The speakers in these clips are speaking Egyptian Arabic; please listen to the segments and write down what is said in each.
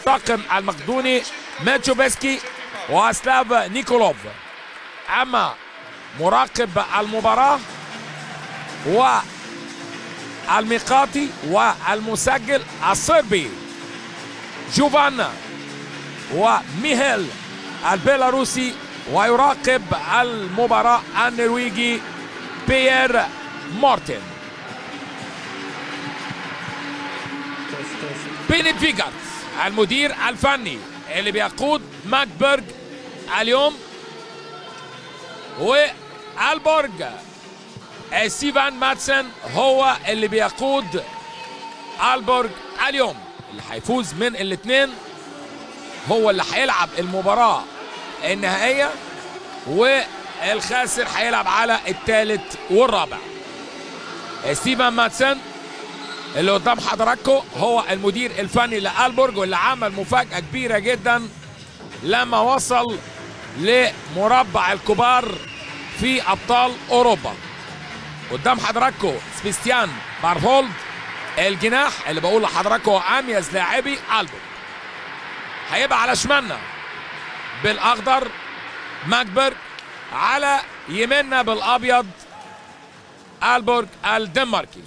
الطاقم المقدوني ماتشوبسكي واسلاف نيكولوف اما مراقب المباراه والميقاتي والمسجل الصربي جوفان وميهيل البيلاروسي ويراقب المباراة النرويجي بيير مارتن بينيت فيجارت المدير الفني اللي بيقود ماكبرج اليوم والبورج ستيفان ماتسن هو اللي بيقود البورج اليوم اللي هيفوز من الاثنين هو اللي هيلعب المباراة النهائية والخاسر هيلعب على الثالث والرابع ستيفان ماتسن اللي قدام حضراتكم هو المدير الفني لالبورج واللي عمل مفاجأة كبيرة جدا لما وصل لمربع الكبار في ابطال اوروبا قدام حضراتكم سبيستيان بارفولد الجناح اللي بقول لحضراتكم هو اميز لاعبي البورج هيبقى على شمالنا بالاخضر ماكبرج على يميننا بالابيض البورج الدنماركي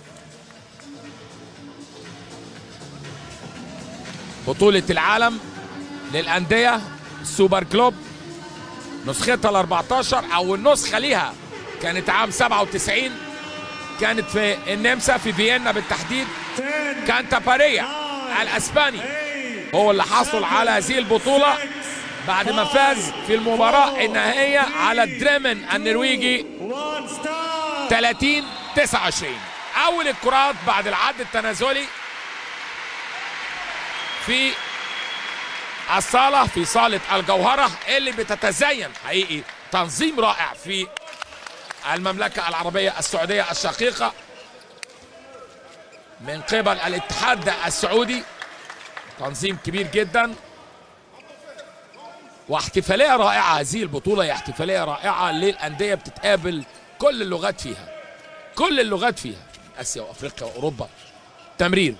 بطولة العالم للأندية سوبر كلوب نسختها ال 14 أو النسخة ليها كانت عام 97 كانت في النمسا في فيينا بالتحديد كان تاباريا الأسباني هو اللي حصل على هذه البطولة بعد ما فاز في المباراة النهائية على دريمن النرويجي 30 29 أول الكرات بعد العد التنازلي في الصالة في صالة الجوهرة اللي بتتزين حقيقي تنظيم رائع في المملكة العربية السعودية الشقيقة من قبل الاتحاد السعودي تنظيم كبير جدا واحتفالية رائعة هذه البطولة هي احتفالية رائعة للأندية بتتقابل كل اللغات فيها كل اللغات فيها آسيا وأفريقيا وأوروبا تمرير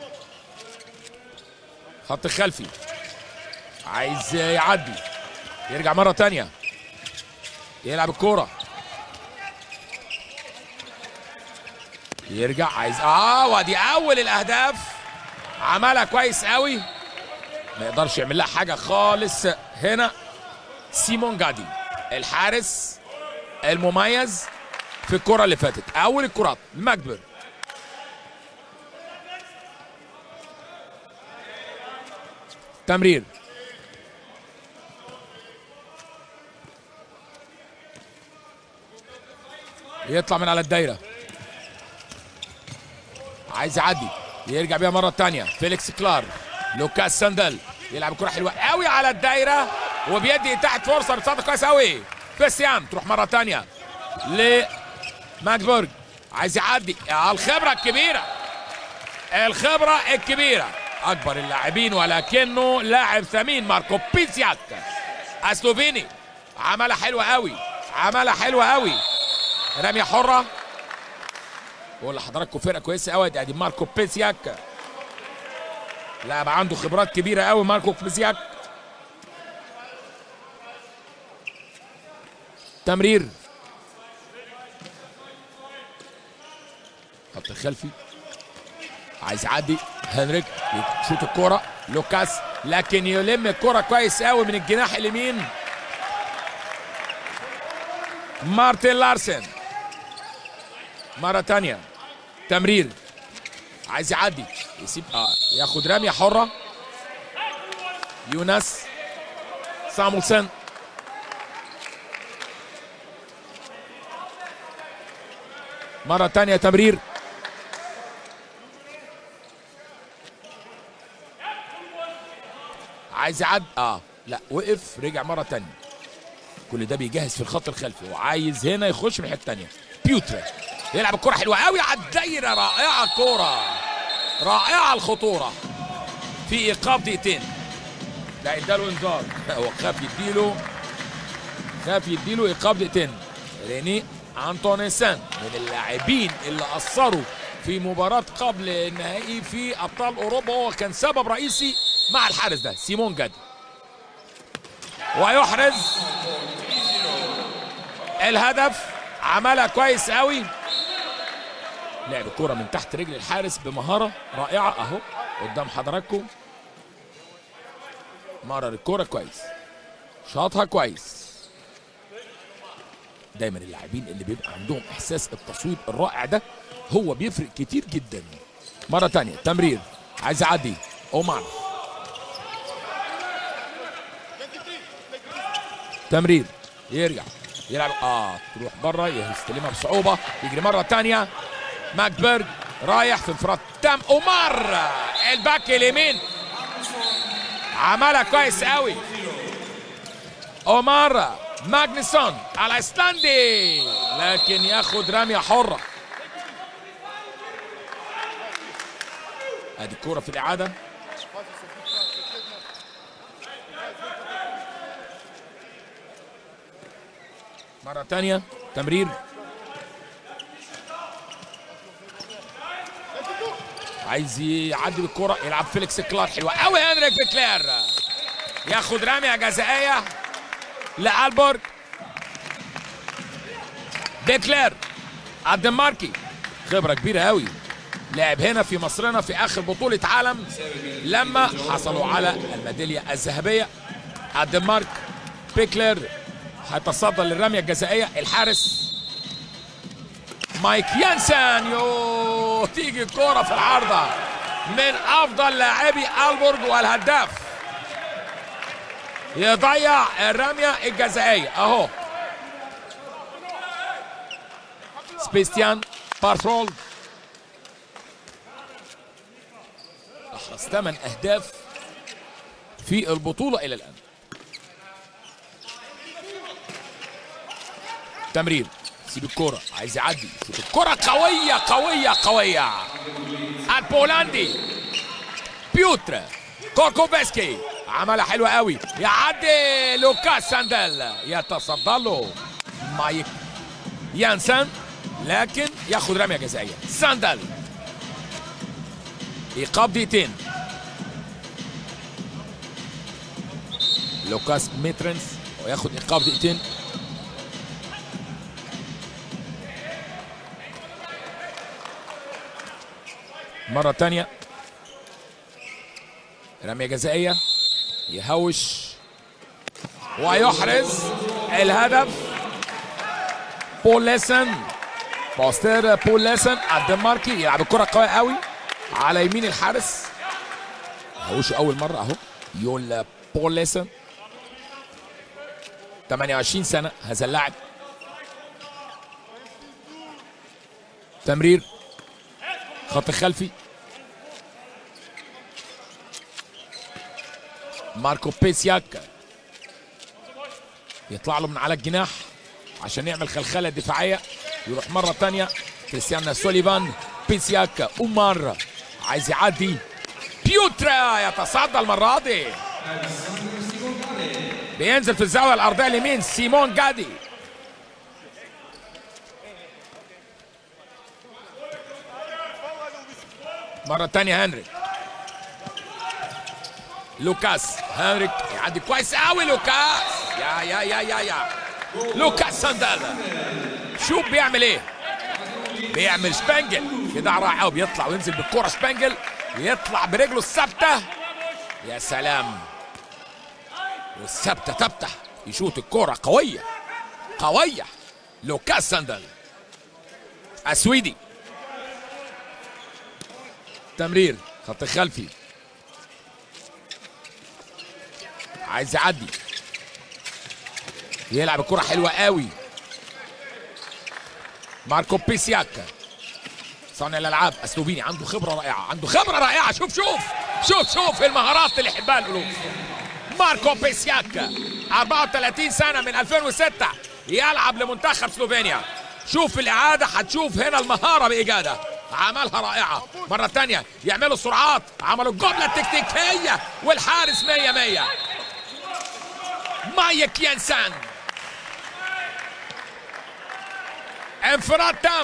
خط خلفي عايز يعدي يرجع مرة تانية يلعب الكورة يرجع عايز اه وادي اول الاهداف عملها كويس قوي ما يقدرش يعمل لها حاجه خالص هنا سيمون جادي الحارس المميز في الكره اللي فاتت اول الكرات المجبر تمرير يطلع من على الدايره عايز يعدي يرجع بيها مره تانية فيليكس كلار لوكاس ساندل يلعب كره حلوه قوي على الدايره وبيدي تحت فرصه بتصدق كويس قوي كريستيان تروح مره تانية لماكبورج عايز يعدي على الخبره الكبيره الخبره الكبيره اكبر اللاعبين ولكنه لاعب ثمين ماركو بيزياك اسلوفيني عملها حلوه قوي عملها حلوه قوي رميه حره بقول لحضراتكم فرقه كويسه قوي ادي ماركو بيزياك لاعب عنده خبرات كبيره قوي ماركو بيزياك تمرير خط الخلفي عايز يعدي هنريك يشوط الكرة لوكاس لكن يلم الكرة كويس قوي من الجناح اليمين مارتن لارسن مرة تانية تمرير عايز يعدي يسيب اه ياخد رمية حرة يونس سامولسن مرة تانية تمرير عايز يعد اه لا وقف رجع مرة تانية كل ده بيجهز في الخط الخلفي وعايز هنا يخش من الحتة التانية بيوترا يلعب الكرة حلوة قوي على الدايرة رائعة الكرة رائعة الخطورة في إيقاف دقيقتين لا اداله انذار هو خاف يديله خاف يديله إيقاف دقيقتين ريني أنتونيسان من اللاعبين اللي أثروا في مباراة قبل النهائي في أبطال أوروبا هو كان سبب رئيسي مع الحارس ده سيمون جدي ويحرز الهدف عملها كويس قوي لعب الكرة من تحت رجل الحارس بمهارة رائعة اهو قدام حضراتكم مرر الكرة كويس شاطها كويس دايما اللاعبين اللي بيبقى عندهم احساس التصويب الرائع ده هو بيفرق كتير جدا مرة تانية تمرير عايز يعدي اومار تمرير يرجع يلعب اه تروح بره يستلمها بصعوبة يجري مرة تانية ماكبرج رايح في انفراد تام اومار الباك اليمين عملها كويس قوي اومار ماجنسون الايسلندي لكن ياخد رميه حره ادي الكوره في الاعاده مره تانية تمرير عايز يعدي بالكرة يلعب فيليكس كلار حلوة قوي هنريك بكلير ياخد رمية جزائية لألبورg بيكلير الدنماركي خبرة كبيرة قوي لعب هنا في مصرنا في آخر بطولة عالم لما حصلوا على الميدالية الذهبية الدنمارك بيكلير هيتصدى للرمية الجزائية الحارس مايك يانسن يو تيجي الكرة في العارضة من أفضل لاعبي ألبورج والهداف يضيع الرمية الجزائية أهو سبيستيان بارترول أحرز ثمان أهداف في البطولة إلى الآن تمرير سيب الكرة عايز يعدي شوف الكرة قوية قوية قوية البولندي بيوتر كوركوفسكي عملها حلوة قوي يعدي لوكاس ساندل يتصدى له مايك يانسن لكن ياخد رمية جزائية ساندل ايقاف دقيقتين لوكاس ميترنس وياخد ايقاف دقيقتين مرة تانية رمية جزائية يهوش ويحرز الهدف بول ليسن باستر بول ليسن الدنماركي يلعب الكرة قوية قوي على يمين الحارس هوشه أول مرة أهو يول بول ليسن 28 سنة هذا اللاعب تمرير خط خلفي ماركو بيسياك يطلع له من على الجناح عشان يعمل خلخله دفاعيه يروح مره ثانيه كريستيان سوليفان بيسياك أمار عايز يعدي بيوترا يتصدى المره دي بينزل في الزاويه الارضيه اليمين سيمون جادي مرة تانية هنريك لوكاس هنريك يعدي كويس قوي لوكاس يا يا يا يا يا لوكاس ساندال شوف بيعمل ايه بيعمل سبانجل كده رائع قوي بيطلع وينزل بالكرة سبانجل ويطلع برجله الثابتة يا سلام والثابتة ثابتة يشوط الكرة قوية قوية لوكاس ساندال السويدي تمرير خط خلفي عايز يعدي يلعب الكرة حلوة قوي ماركو بيسياك صانع الالعاب اسلوفيني عنده خبرة رائعة عنده خبرة رائعة شوف شوف شوف شوف المهارات اللي يحبها القلوب ماركو بيسياك 34 سنة من 2006 يلعب لمنتخب سلوفينيا شوف الإعادة هتشوف هنا المهارة بإجادة عملها رائعة مرة تانية يعملوا سرعات عملوا الجملة التكتيكية والحارس مية مية مايك يانسان انفراد تام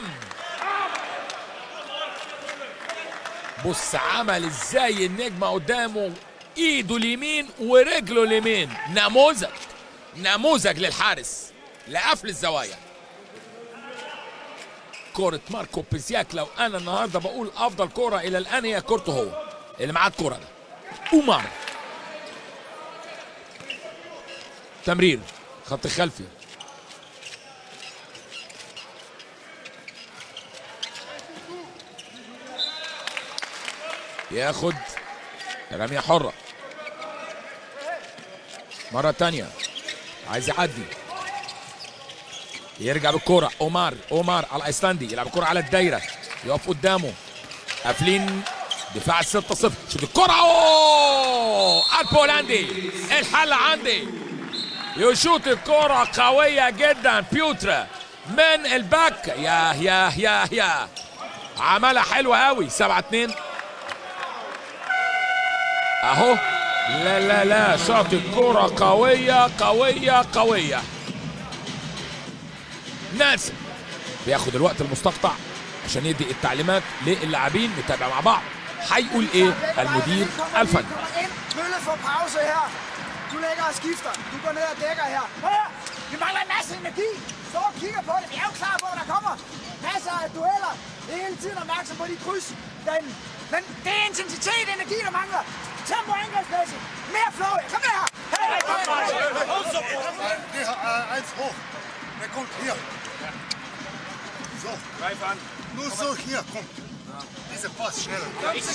بص عمل ازاي النجمة قدامه ايده اليمين ورجله اليمين نموذج نموذج للحارس لقفل الزوايا كرة ماركو بيزياك لو انا النهارده بقول افضل كرة الى الان هي كورته هو اللي معاه الكرة ده اومار تمرير خط خلفي ياخد رمية حرة مرة تانية عايز يعدي يرجع بالكرة اومار اومار على الايسلندي يلعب الكرة على الدايرة يقف قدامه قافلين دفاع الستة صفر شوت الكرة اوه البولندي الحل عندي يشوط الكرة قوية جدا بيوترا من الباك يا يا يا يا عملها حلوة قوي 7 2 اهو لا لا لا شاط الكرة قوية قوية قوية ناس بياخد الوقت المستقطع عشان يدي التعليمات للاعبين نتابع مع بعض هيقول ايه المدير الفني Mølle får pause her. Du lægger og skifter. Du går ned og dækker her. Hør her. Vi mangler en masse energi. Så og kigger på det. Vi er jo klar på, at der kommer masser af dueller. Det er hele tiden opmærksom på de kryds derinde. Men det er intensitet og energi, der mangler. Tempo angrebsmæssigt. Mere flow. Kom med her. Hey, hey, hey, hey. Det her er eins hoch. Der kommt hier. So. Nur so hier, kommt. Diese Pass schneller.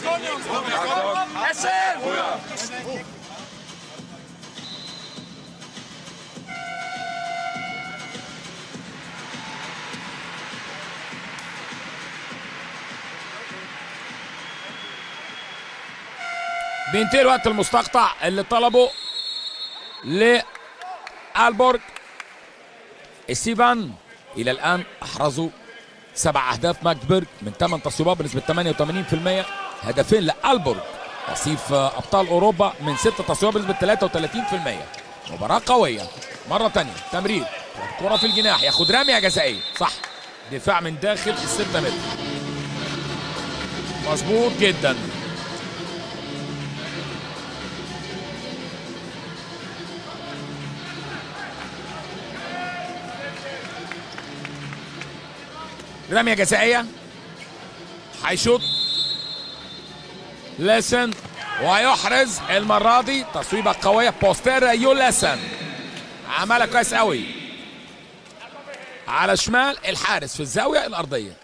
بينتهي الوقت المستقطع اللي طلبه لالبورغ ستيفان الى الان احرزوا سبع اهداف ماجدبرج من ثمان تصويبات بنسبه 88% هدفين لالبورغ وصيف ابطال اوروبا من ست تصويبات بنسبه 33% مباراه قويه مره ثانيه تمرير كره في الجناح ياخد رميه جزائيه صح دفاع من داخل الستة متر مظبوط جدا رمية جزائية هيشوط لسن ويحرز المرة دي تصويبة قوية بوستر يولسن عملها كويس قوي على شمال الحارس في الزاوية الأرضية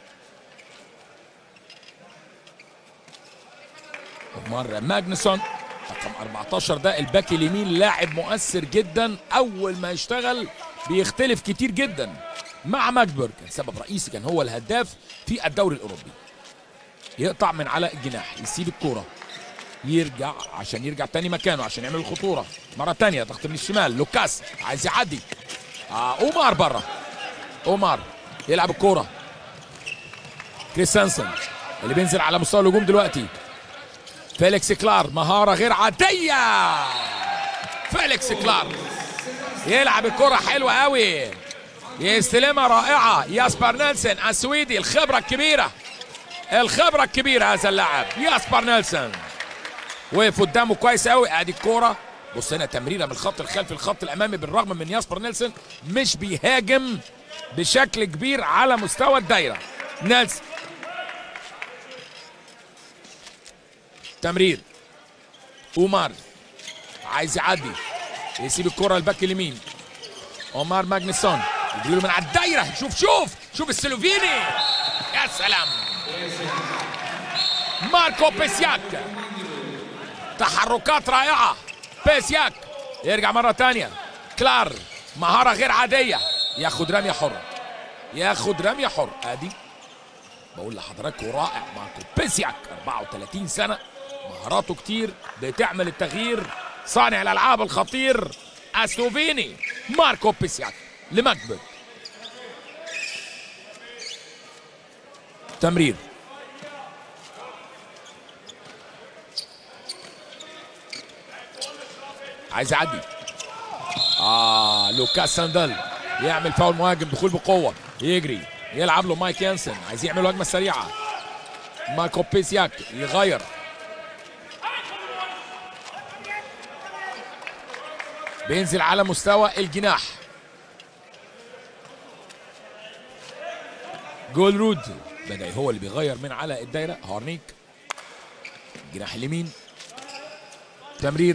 مرة ماجنسون رقم 14 ده الباك اليمين لاعب مؤثر جدا أول ما يشتغل بيختلف كتير جدا مع ماجبرج كان سبب رئيسي كان هو الهداف في الدوري الاوروبي يقطع من على الجناح يسيب الكوره يرجع عشان يرجع تاني مكانه عشان يعمل الخطوره مره تانية ضغط من الشمال لوكاس عايز يعدي آه اومار بره اومار يلعب الكوره كريستنسن اللي بينزل على مستوى الهجوم دلوقتي فيليكس كلار مهاره غير عاديه فيليكس كلار يلعب الكره حلوه قوي يستلمها رائعة ياسبر نيلسون السويدي الخبرة الكبيرة الخبرة الكبيرة هذا اللاعب ياسبر نيلسون وقف قدامه كويس قوي ادي الكورة بص هنا تمريرة من الخط الخلفي الخط الامامي بالرغم من ياسبر نيلسون مش بيهاجم بشكل كبير على مستوى الدايرة نيلسون تمرير اومار عايز يعدي يسيب الكرة الباك اليمين اومار ماجنسون يجري له من على الدايره شوف شوف شوف السلوفيني يا سلام ماركو بيسياك تحركات رائعه بيسياك يرجع مره ثانيه كلار مهاره غير عاديه ياخد رميه حره ياخد رميه حره ادي بقول لحضراتكم رائع ماركو بيسياك 34 سنه مهاراته كتير بتعمل التغيير صانع الالعاب الخطير السلوفيني ماركو بيسياك لمكبر تمرير عايز يعدي اه لوكاس ساندل يعمل فاول مهاجم دخول بقوه يجري يلعب له مايك يانسن عايز يعملوا هجمه سريعه ماركو بيسياك يغير بينزل على مستوى الجناح جول رود بدأ هو اللي بيغير من على الدايرة هارنيك جناح اليمين تمرير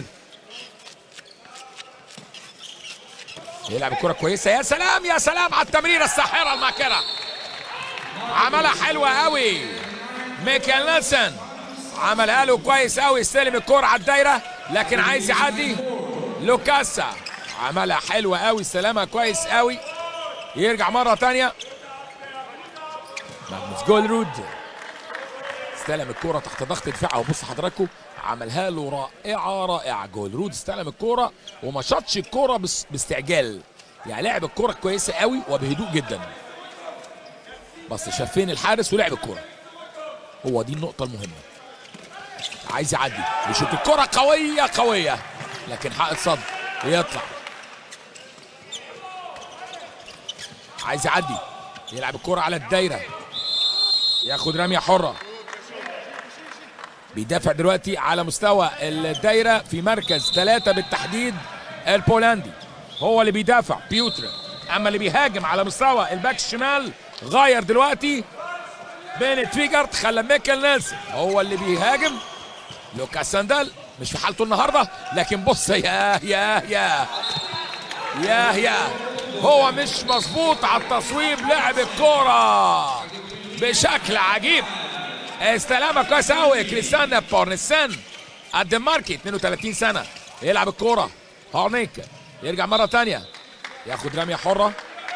يلعب الكرة كويسة يا سلام يا سلام على التمريرة الساحرة الماكرة عملها حلوة قوي ميكال نيلسون عملها له كويس قوي استلم الكرة على الدايرة لكن عايز يعدي لوكاسا عملها حلوة قوي استلمها كويس قوي يرجع مرة تانية ماجنس جولرود استلم الكرة تحت ضغط دفاع وبص حضراتكم عملها له رائعة رائعة جولرود استلم الكرة وما شاطش الكرة بس- باستعجال يعني لعب الكرة كويسة قوي وبهدوء جدا بس شاف فين الحارس ولعب الكرة هو دي النقطة المهمة عايز يعدي يشوط الكرة قوية قوية لكن حق صد يطلع عايز يعدي يلعب الكرة على الدايرة ياخد رمية حرة بيدافع دلوقتي على مستوى الدايرة في مركز ثلاثة بالتحديد البولندي هو اللي بيدافع بيوتر اما اللي بيهاجم على مستوى الباك الشمال غير دلوقتي بين تريجرت خلى ميكل نيلسون هو اللي بيهاجم لوكاس ساندال مش في حالته النهارده لكن بص يا يا يا يا يا هو مش مظبوط على التصويب لعب الكوره بشكل عجيب استلامها كويس قوي كريستيان بورنسان الدنماركي 32 سنه يلعب الكوره هورنيك يرجع مره تانية ياخد رميه حره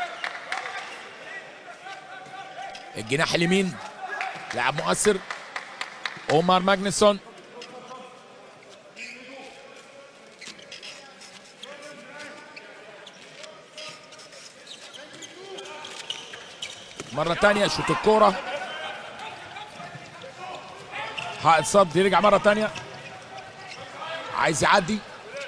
الجناح اليمين لاعب مؤثر اومار ماجنسون مرة تانية شوط الكورة حائط صد يرجع مرة تانية عايز يعدي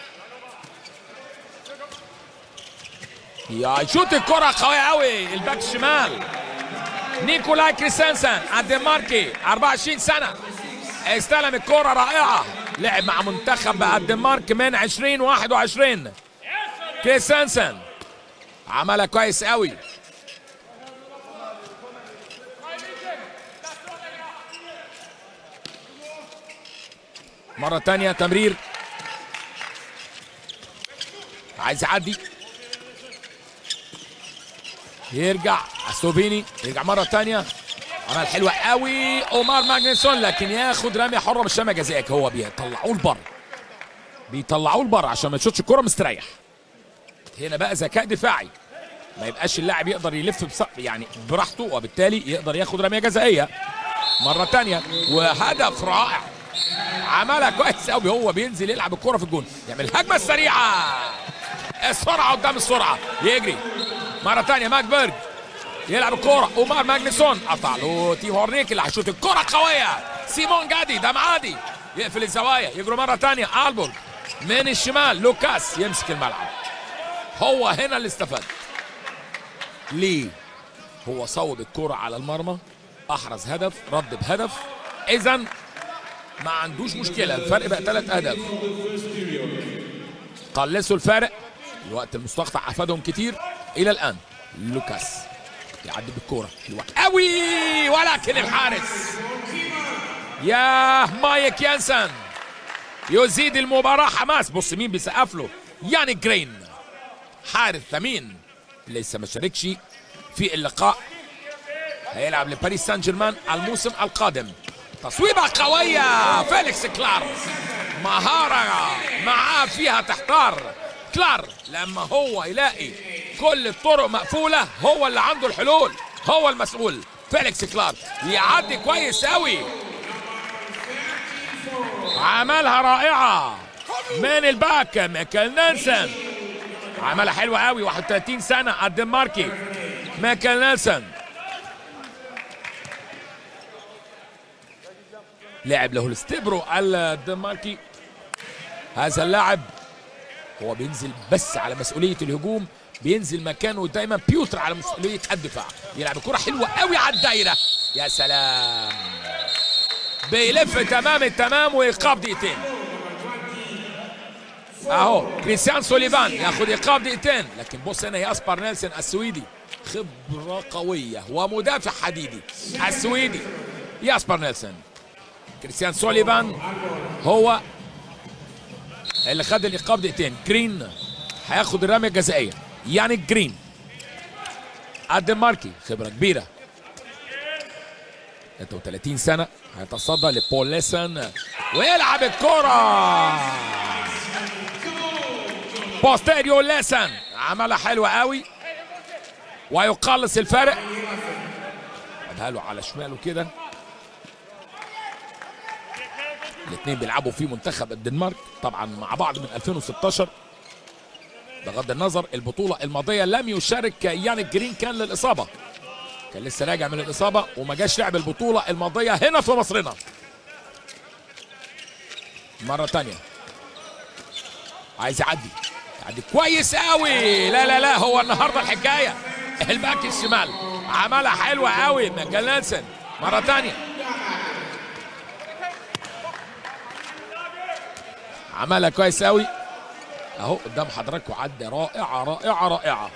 يا شوط الكرة قوية قوي الباك الشمال نيكولاي كريستنسن الدنماركي 24 سنة استلم الكرة رائعة لعب مع منتخب الدنمارك من 2021 كريستنسن عملها كويس قوي مرة تانية تمرير عايز يعدي يرجع سلوفيني يرجع مرة تانية عمل حلوة قوي اومار ماجنسون لكن ياخد رمية حرة مش رمية جزائك هو بيطلعوه لبره بيطلعوه لبره عشان ما يشوطش الكرة مستريح هنا بقى ذكاء دفاعي ما يبقاش اللاعب يقدر يلف بص... يعني براحته وبالتالي يقدر ياخد رمية جزائية مرة تانية وهدف رائع عملها كويس قوي هو بينزل يلعب الكرة في الجون يعمل الهجمة السريعة السرعة قدام السرعة يجري مرة تانية ماكبرج يلعب الكرة اومار ماجنسون قطع له تي هورنيك اللي هيشوط الكرة قوية سيمون جادي ده معادي يقفل الزوايا يجروا مرة تانية البورج من الشمال لوكاس يمسك الملعب هو هنا اللي استفاد ليه هو صوب الكرة على المرمى احرز هدف رد بهدف اذا ما عندوش مشكله الفرق بقى ثلاث اهداف قلصوا الفارق الوقت المستقطع افادهم كتير الى الان لوكاس يعدي بالكوره حلوه قوي ولكن الحارس يا مايك يانسن يزيد المباراه حماس بص مين بيسقف له ياني جرين حارس ثمين لسه ما شاركش في اللقاء هيلعب لباريس سان جيرمان الموسم القادم تصويبة قوية فيليكس كلار مهارة معاه فيها تحتار كلار لما هو يلاقي كل الطرق مقفولة هو اللي عنده الحلول هو المسؤول فيليكس كلار يعدي كويس قوي عملها رائعة من الباك ميكل نيلسون عملها حلوة قوي 31 سنة الدنماركي ميكل نيلسون لعب له الاستبرو الدنماركي هذا اللاعب هو بينزل بس على مسؤولية الهجوم بينزل مكانه دايما بيوتر على مسؤولية الدفاع يلعب الكرة حلوة قوي على الدايرة يا سلام بيلف تمام التمام ويقاب دقيقتين اهو كريستيان سوليفان ياخد ايقاف دقيقتين لكن بص هنا ياسبر نيلسون السويدي خبره قويه ومدافع حديدي السويدي ياسبر نيلسون كريستيان سوليفان هو اللي خد الايقاف دقيقتين جرين هياخد الرميه الجزائيه يعني جرين الدنماركي خبره كبيره 33 سنه هيتصدى لبول ليسن ويلعب الكره بوستيريو ليسن عملها حلوه قوي ويقلص الفرق خدها له على شماله كده الاثنين بيلعبوا في منتخب الدنمارك طبعا مع بعض من 2016 بغض النظر البطولة الماضية لم يشارك يانيك جرين كان للإصابة كان لسه راجع من الإصابة وما جاش لعب البطولة الماضية هنا في مصرنا مرة تانية عايز يعدي يعدي كويس قوي لا لا لا هو النهاردة الحكاية الباك الشمال عملها حلوة قوي ماكل نيلسون مرة تانية عملها كويس قوي اهو قدام حضراتكم عدى رائعه رائعه رائعه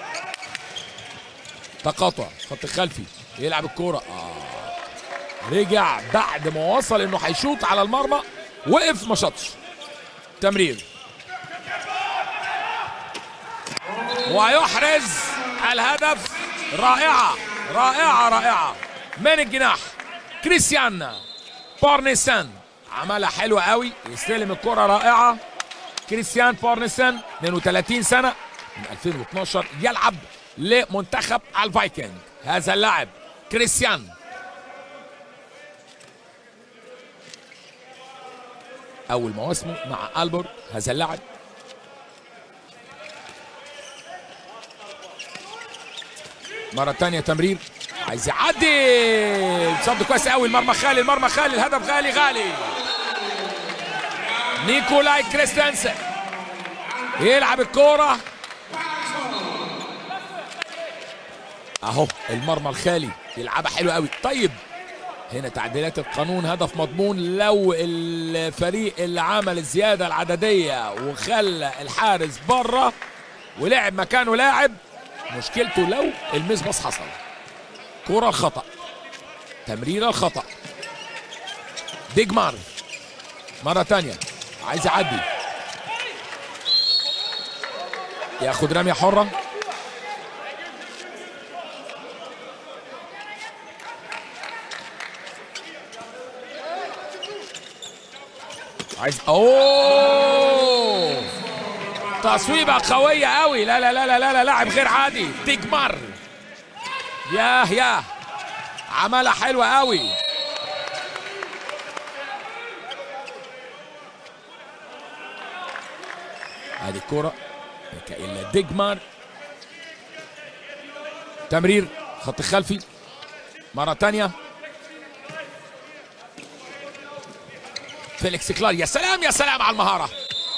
تقاطع خط خلفي يلعب الكوره آه. رجع بعد ما وصل انه هيشوط على المرمى وقف ما شاطش تمرير ويحرز الهدف رائعه رائعه رائعه من الجناح كريستيان بارنيسان عملها حلوه قوي يستلم الكره رائعه كريستيان بورنسن 32 سنة من 2012 يلعب لمنتخب الفايكنج هذا اللاعب كريستيان أول مواسمه مع ألبور هذا اللاعب مرة تانية تمرير عايز يعدي صد كويس قوي المرمى خالي المرمى خالي الهدف غالي غالي نيكولاي كريستنسن يلعب الكورة اهو المرمى الخالي يلعبها حلو قوي طيب هنا تعديلات القانون هدف مضمون لو الفريق اللي عمل الزيادة العددية وخلى الحارس بره ولعب مكانه لاعب مشكلته لو المسبس حصل كرة الخطأ تمريرة الخطأ ديجمار مرة تانية عايز يعدي ياخد رمية حرة عايز اوه تصويبة قوية قوي لا لا لا لا لا, لا لاعب غير عادي ديجمار ياه ياه عملها حلوة قوي هذه الكرة إلا ديجمار تمرير خط خلفي مرة تانية فيليكس كلار يا سلام يا سلام على المهارة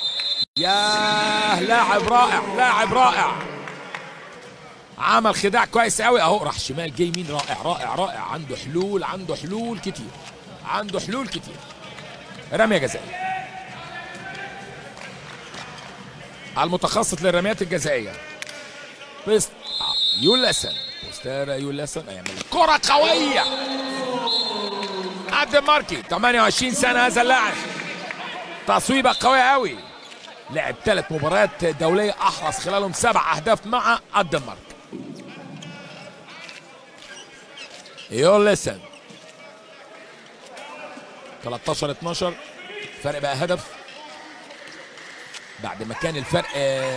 يا لاعب رائع لاعب رائع عمل خداع كويس قوي اهو راح شمال جاي يمين رائع رائع رائع عنده حلول عنده حلول كتير عنده حلول كتير رمية جزائية المتخصص للرميات الجزائية بيست يولسن بوستيرا يولسن يعمل كرة قوية الدنماركي 28 سنة هذا اللاعب تصويبة قوية قوي لعب ثلاث مباريات دولية أحرز خلالهم سبع أهداف مع الدنمارك يولسن 13 12 فرق بقى هدف بعد ما كان الفرق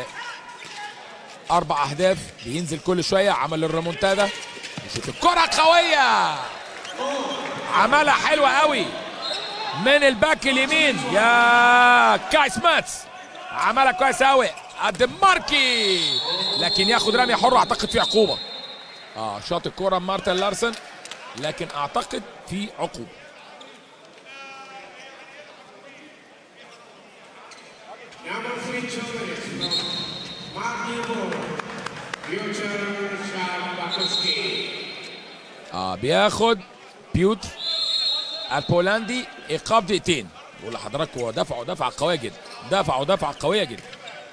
اربع اهداف بينزل كل شويه عمل الريمونتادا يشوف الكره قويه عملها حلوه قوي من الباك اليمين يا كايس ماتس عملها كويس قوي الدنماركي لكن ياخد رميه حره اعتقد في عقوبه اه شاط الكره مارتن لارسن لكن اعتقد في عقوبه Number three choice, Mark Newell, future Charles Bakowski. اه بياخد بيوتر البولندي ايقاف دقيقتين بقول لحضراتكم هو دفعوا دفعه قويه جدا دفعوا دفعه قويه جدا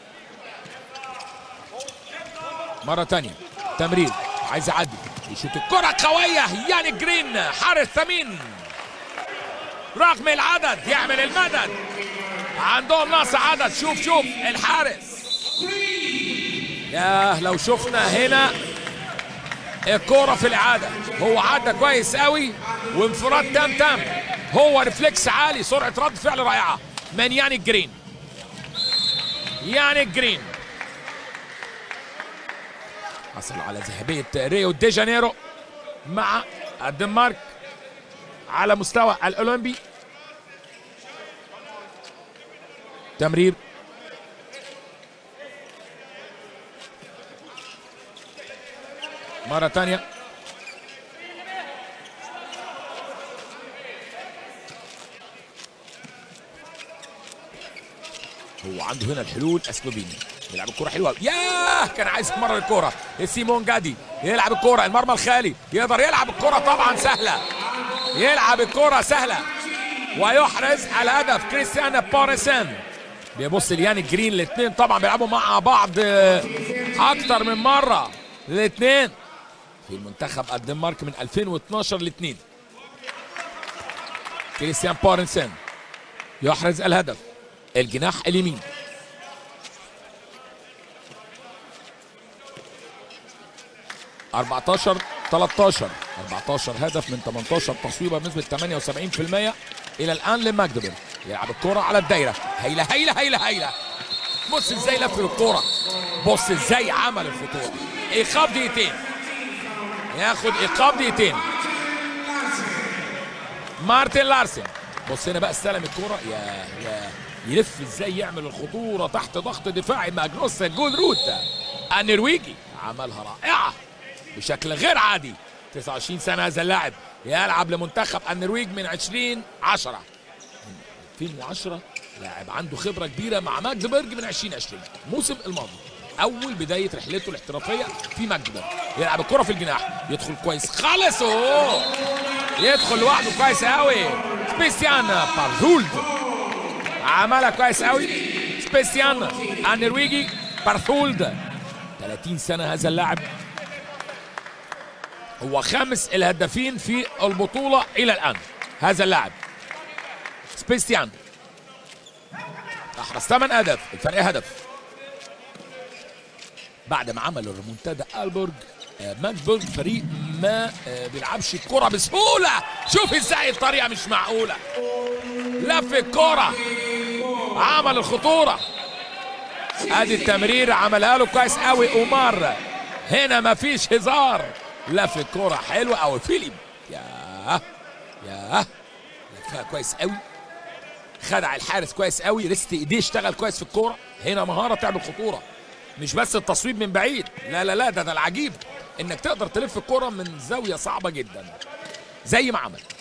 مره تانية تمرير عايز يعدي يشوط الكره قويه ياني جرين حارس ثمين رغم العدد يعمل المدد عندهم نقص عدد شوف شوف الحارس ياه لو شفنا هنا الكرة في الإعادة هو عدى كويس قوي وانفراد تام تام هو ريفلكس عالي سرعة رد فعل رائعة من ياني جرين ياني جرين حصل على ذهبية ريو دي جانيرو مع الدنمارك على مستوى الأولمبي تمرير مرة تانية هو عنده هنا الحلول اسلوبيني يلعب الكرة حلوة ياه كان عايز يمرر الكرة سيمون جادي يلعب الكرة المرمى الخالي يقدر يلعب الكرة طبعا سهلة يلعب الكرة سهلة ويحرز الهدف كريستيان بوريسن بيبص لياني جرين الاثنين طبعا بيلعبوا مع بعض آه، اكتر من مرة الاثنين في المنتخب الدنمارك من 2012 لاثنين كريستيان بورنسن يحرز الهدف الجناح اليمين أربعتاشر 13 14 هدف من 18 تصويبه بنسبة 78% إلى الآن لماجدبرج يلعب الكرة على الدايرة هيلة هيلة هيلة هيلة بص ازاي لف الكرة بص ازاي عمل الخطورة إيقاف دقيقتين ياخد إيقاف دقيقتين مارتن لارسن بص هنا بقى استلم الكرة يا يا يلف ازاي يعمل الخطورة تحت ضغط دفاعي ماجنوس جول روت النرويجي عملها رائعة بشكل غير عادي 29 سنة هذا اللاعب يلعب لمنتخب النرويج من 20 10 من 2010 لاعب عنده خبرة كبيرة مع ماجدبرج من 2020 الموسم الماضي أول بداية رحلته الاحترافية في ماجدبرج يلعب الكرة في الجناح يدخل كويس خالص أوه يدخل لوحده كويس قوي سبيسيان بارزولد عملها كويس قوي سبيسيان النرويجي بارثولد 30 سنة هذا اللاعب هو خامس الهدافين في البطولة إلى الآن هذا اللاعب سبيستيان أحرز ثمان أهداف الفرق هدف بعد ما عمل الريمونتادا ألبورج آه، ماكسبورج فريق ما آه، بيلعبش الكرة بسهولة شوف ازاي الطريقة مش معقولة لف الكرة عمل الخطورة ادي التمرير عملها له كويس قوي اومار هنا مفيش هزار لف الكرة حلوة او فيليب ياه ياه لفها كويس قوي خدع الحارس كويس قوي رست ايديه اشتغل كويس في الكوره هنا مهاره تعمل خطوره مش بس التصويب من بعيد لا لا لا ده ده العجيب انك تقدر تلف الكوره من زاويه صعبه جدا زي ما عمل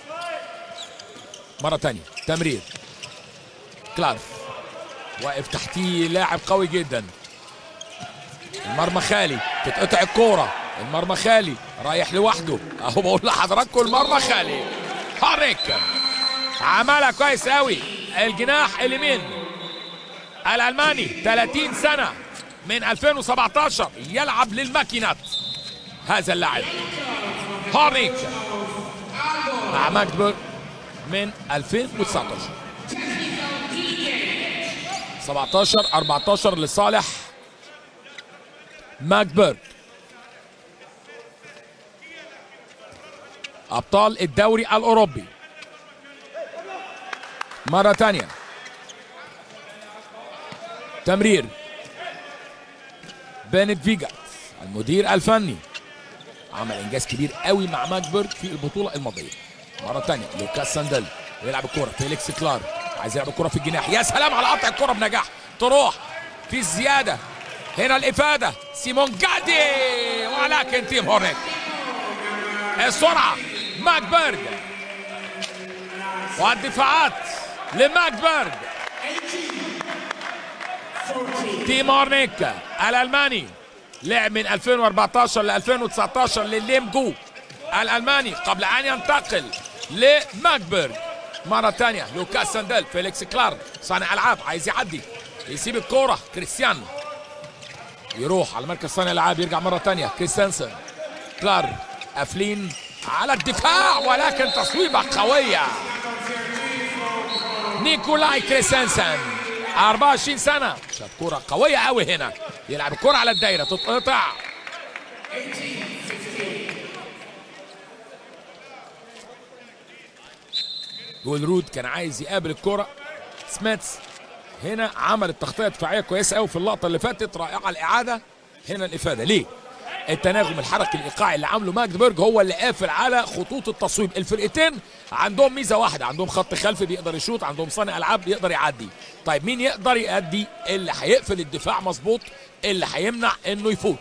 مره تانية تمرير كلاف واقف تحتيه لاعب قوي جدا المرمى خالي تتقطع الكوره المرمى خالي رايح لوحده اهو بقول لحضراتكم المرمى خالي هاريك عملها كويس قوي الجناح اليمين الالماني 30 سنه من 2017 يلعب للماكينات هذا اللاعب هاريك مع ماجدبورغ من 2019 17 14 لصالح ماجدبورغ ابطال الدوري الاوروبي مرة تانية تمرير بينت فيجاس المدير الفني عمل انجاز كبير قوي مع ماجبرج في البطولة الماضية مرة تانية لوكاس ساندل يلعب الكرة فيليكس كلار عايز يلعب الكرة في الجناح يا سلام على قطع الكرة بنجاح تروح في الزيادة هنا الإفادة سيمون جادي ولكن تيم هورنيك السرعة ماجبرج والدفاعات لماكبرج تيمورنيك الالماني لعب من 2014 ل 2019 لليمجو الالماني قبل ان ينتقل لماكبرج مرة تانية لوكاس ساندل فيليكس كلار صانع ألعاب عايز يعدي يسيب الكورة كريستيان يروح على مركز صانع الألعاب يرجع مرة تانية كريستنسن كلار قافلين على الدفاع ولكن تصويبة قوية نيكولاي كريستنسن 24 سنة شاط كورة قوية قوي هنا يلعب الكورة على الدايرة تتقطع جول رود كان عايز يقابل الكرة سميتس هنا عمل التغطية دفاعية كويسة قوي في اللقطة اللي فاتت رائعة الإعادة هنا الإفادة ليه؟ التناغم الحركي الإيقاعي اللي عامله ماجدبرج هو اللي قافل على خطوط التصويب الفرقتين عندهم ميزة واحدة عندهم خط خلفي بيقدر يشوط عندهم صانع ألعاب بيقدر يعدي طيب مين يقدر يأدي اللي هيقفل الدفاع مظبوط اللي هيمنع انه يفوت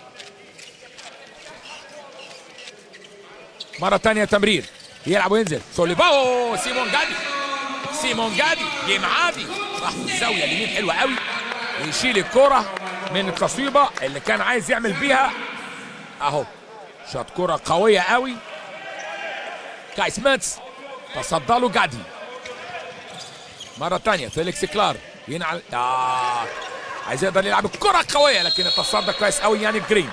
مرة تانية تمرير يلعب وينزل سوليباو سيمون جادي سيمون جادي جيم عادي راح في الزاوية اليمين حلوة قوي ويشيل الكرة من التصويبة اللي كان عايز يعمل بيها اهو شاط كرة قوية قوي كاي سميتس تصدى له جادي مرة تانية فيليكس كلار ينعل آه. عايز يقدر يلعب الكرة قوية لكن التصدى كويس قوي يعني جرين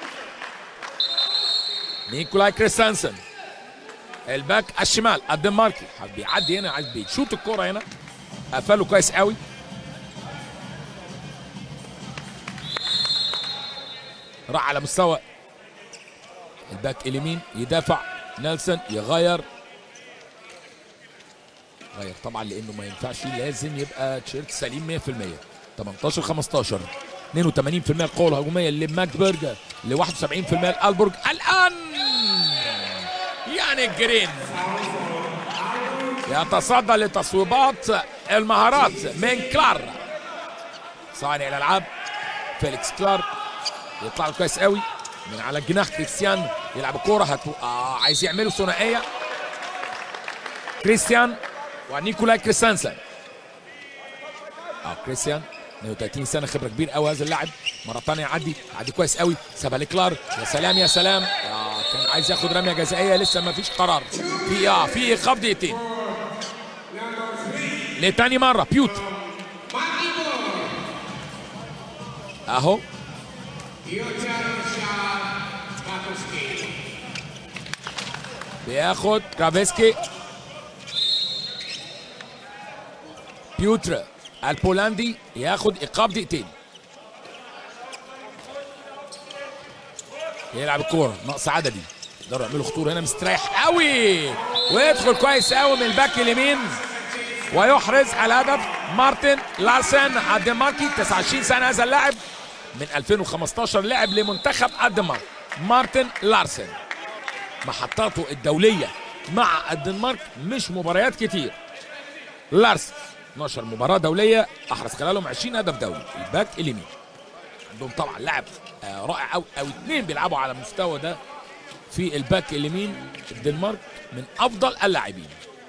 نيكولاي كريستنسن الباك الشمال الدنماركي حب بيعدي هنا عايز بيشوط الكرة هنا قفله كويس قوي راح على مستوى الباك اليمين يدافع نيلسون يغير غير طبعا لانه ما ينفعش لازم يبقى تيشيرت سليم 100% 18 15 82% القوه الهجوميه لماكبرج ل 71% لالبورج الان يعني جرين يتصدى لتصويبات المهارات من كلار صانع الالعاب فيليكس كلار يطلع له كويس قوي من على الجناح كريستيان يلعب الكوره هتو... آه عايز يعملوا ثنائيه كريستيان ونيكولاي كريستانسن اه كريستيان 32 سنه خبره كبير قوي هذا اللاعب مره ثانيه يعدي يعدي كويس قوي سابها لكلار يا سلام يا سلام آه كان عايز ياخد رميه جزائيه لسه ما فيش قرار في اه في ايقاف دقيقتين لتاني مره بيوت اهو بياخد كرافيسكي بيوتر البولندي ياخد ايقاف دقيقتين يلعب الكوره نقص عددي يقدروا يعملوا خطوره هنا مستريح قوي ويدخل كويس قوي من الباك اليمين ويحرز الهدف مارتن لارسن الدنماركي 29 سنه هذا اللاعب من 2015 لعب لمنتخب الدنمارك مارتن لارسن محطاته الدوليه مع الدنمارك مش مباريات كتير لارسن 12 مباراه دوليه احرز خلالهم 20 هدف دولي الباك اليمين عندهم طبعا لاعب آه، رائع او او اثنين بيلعبوا على المستوى ده في الباك اليمين الدنمارك من افضل اللاعبين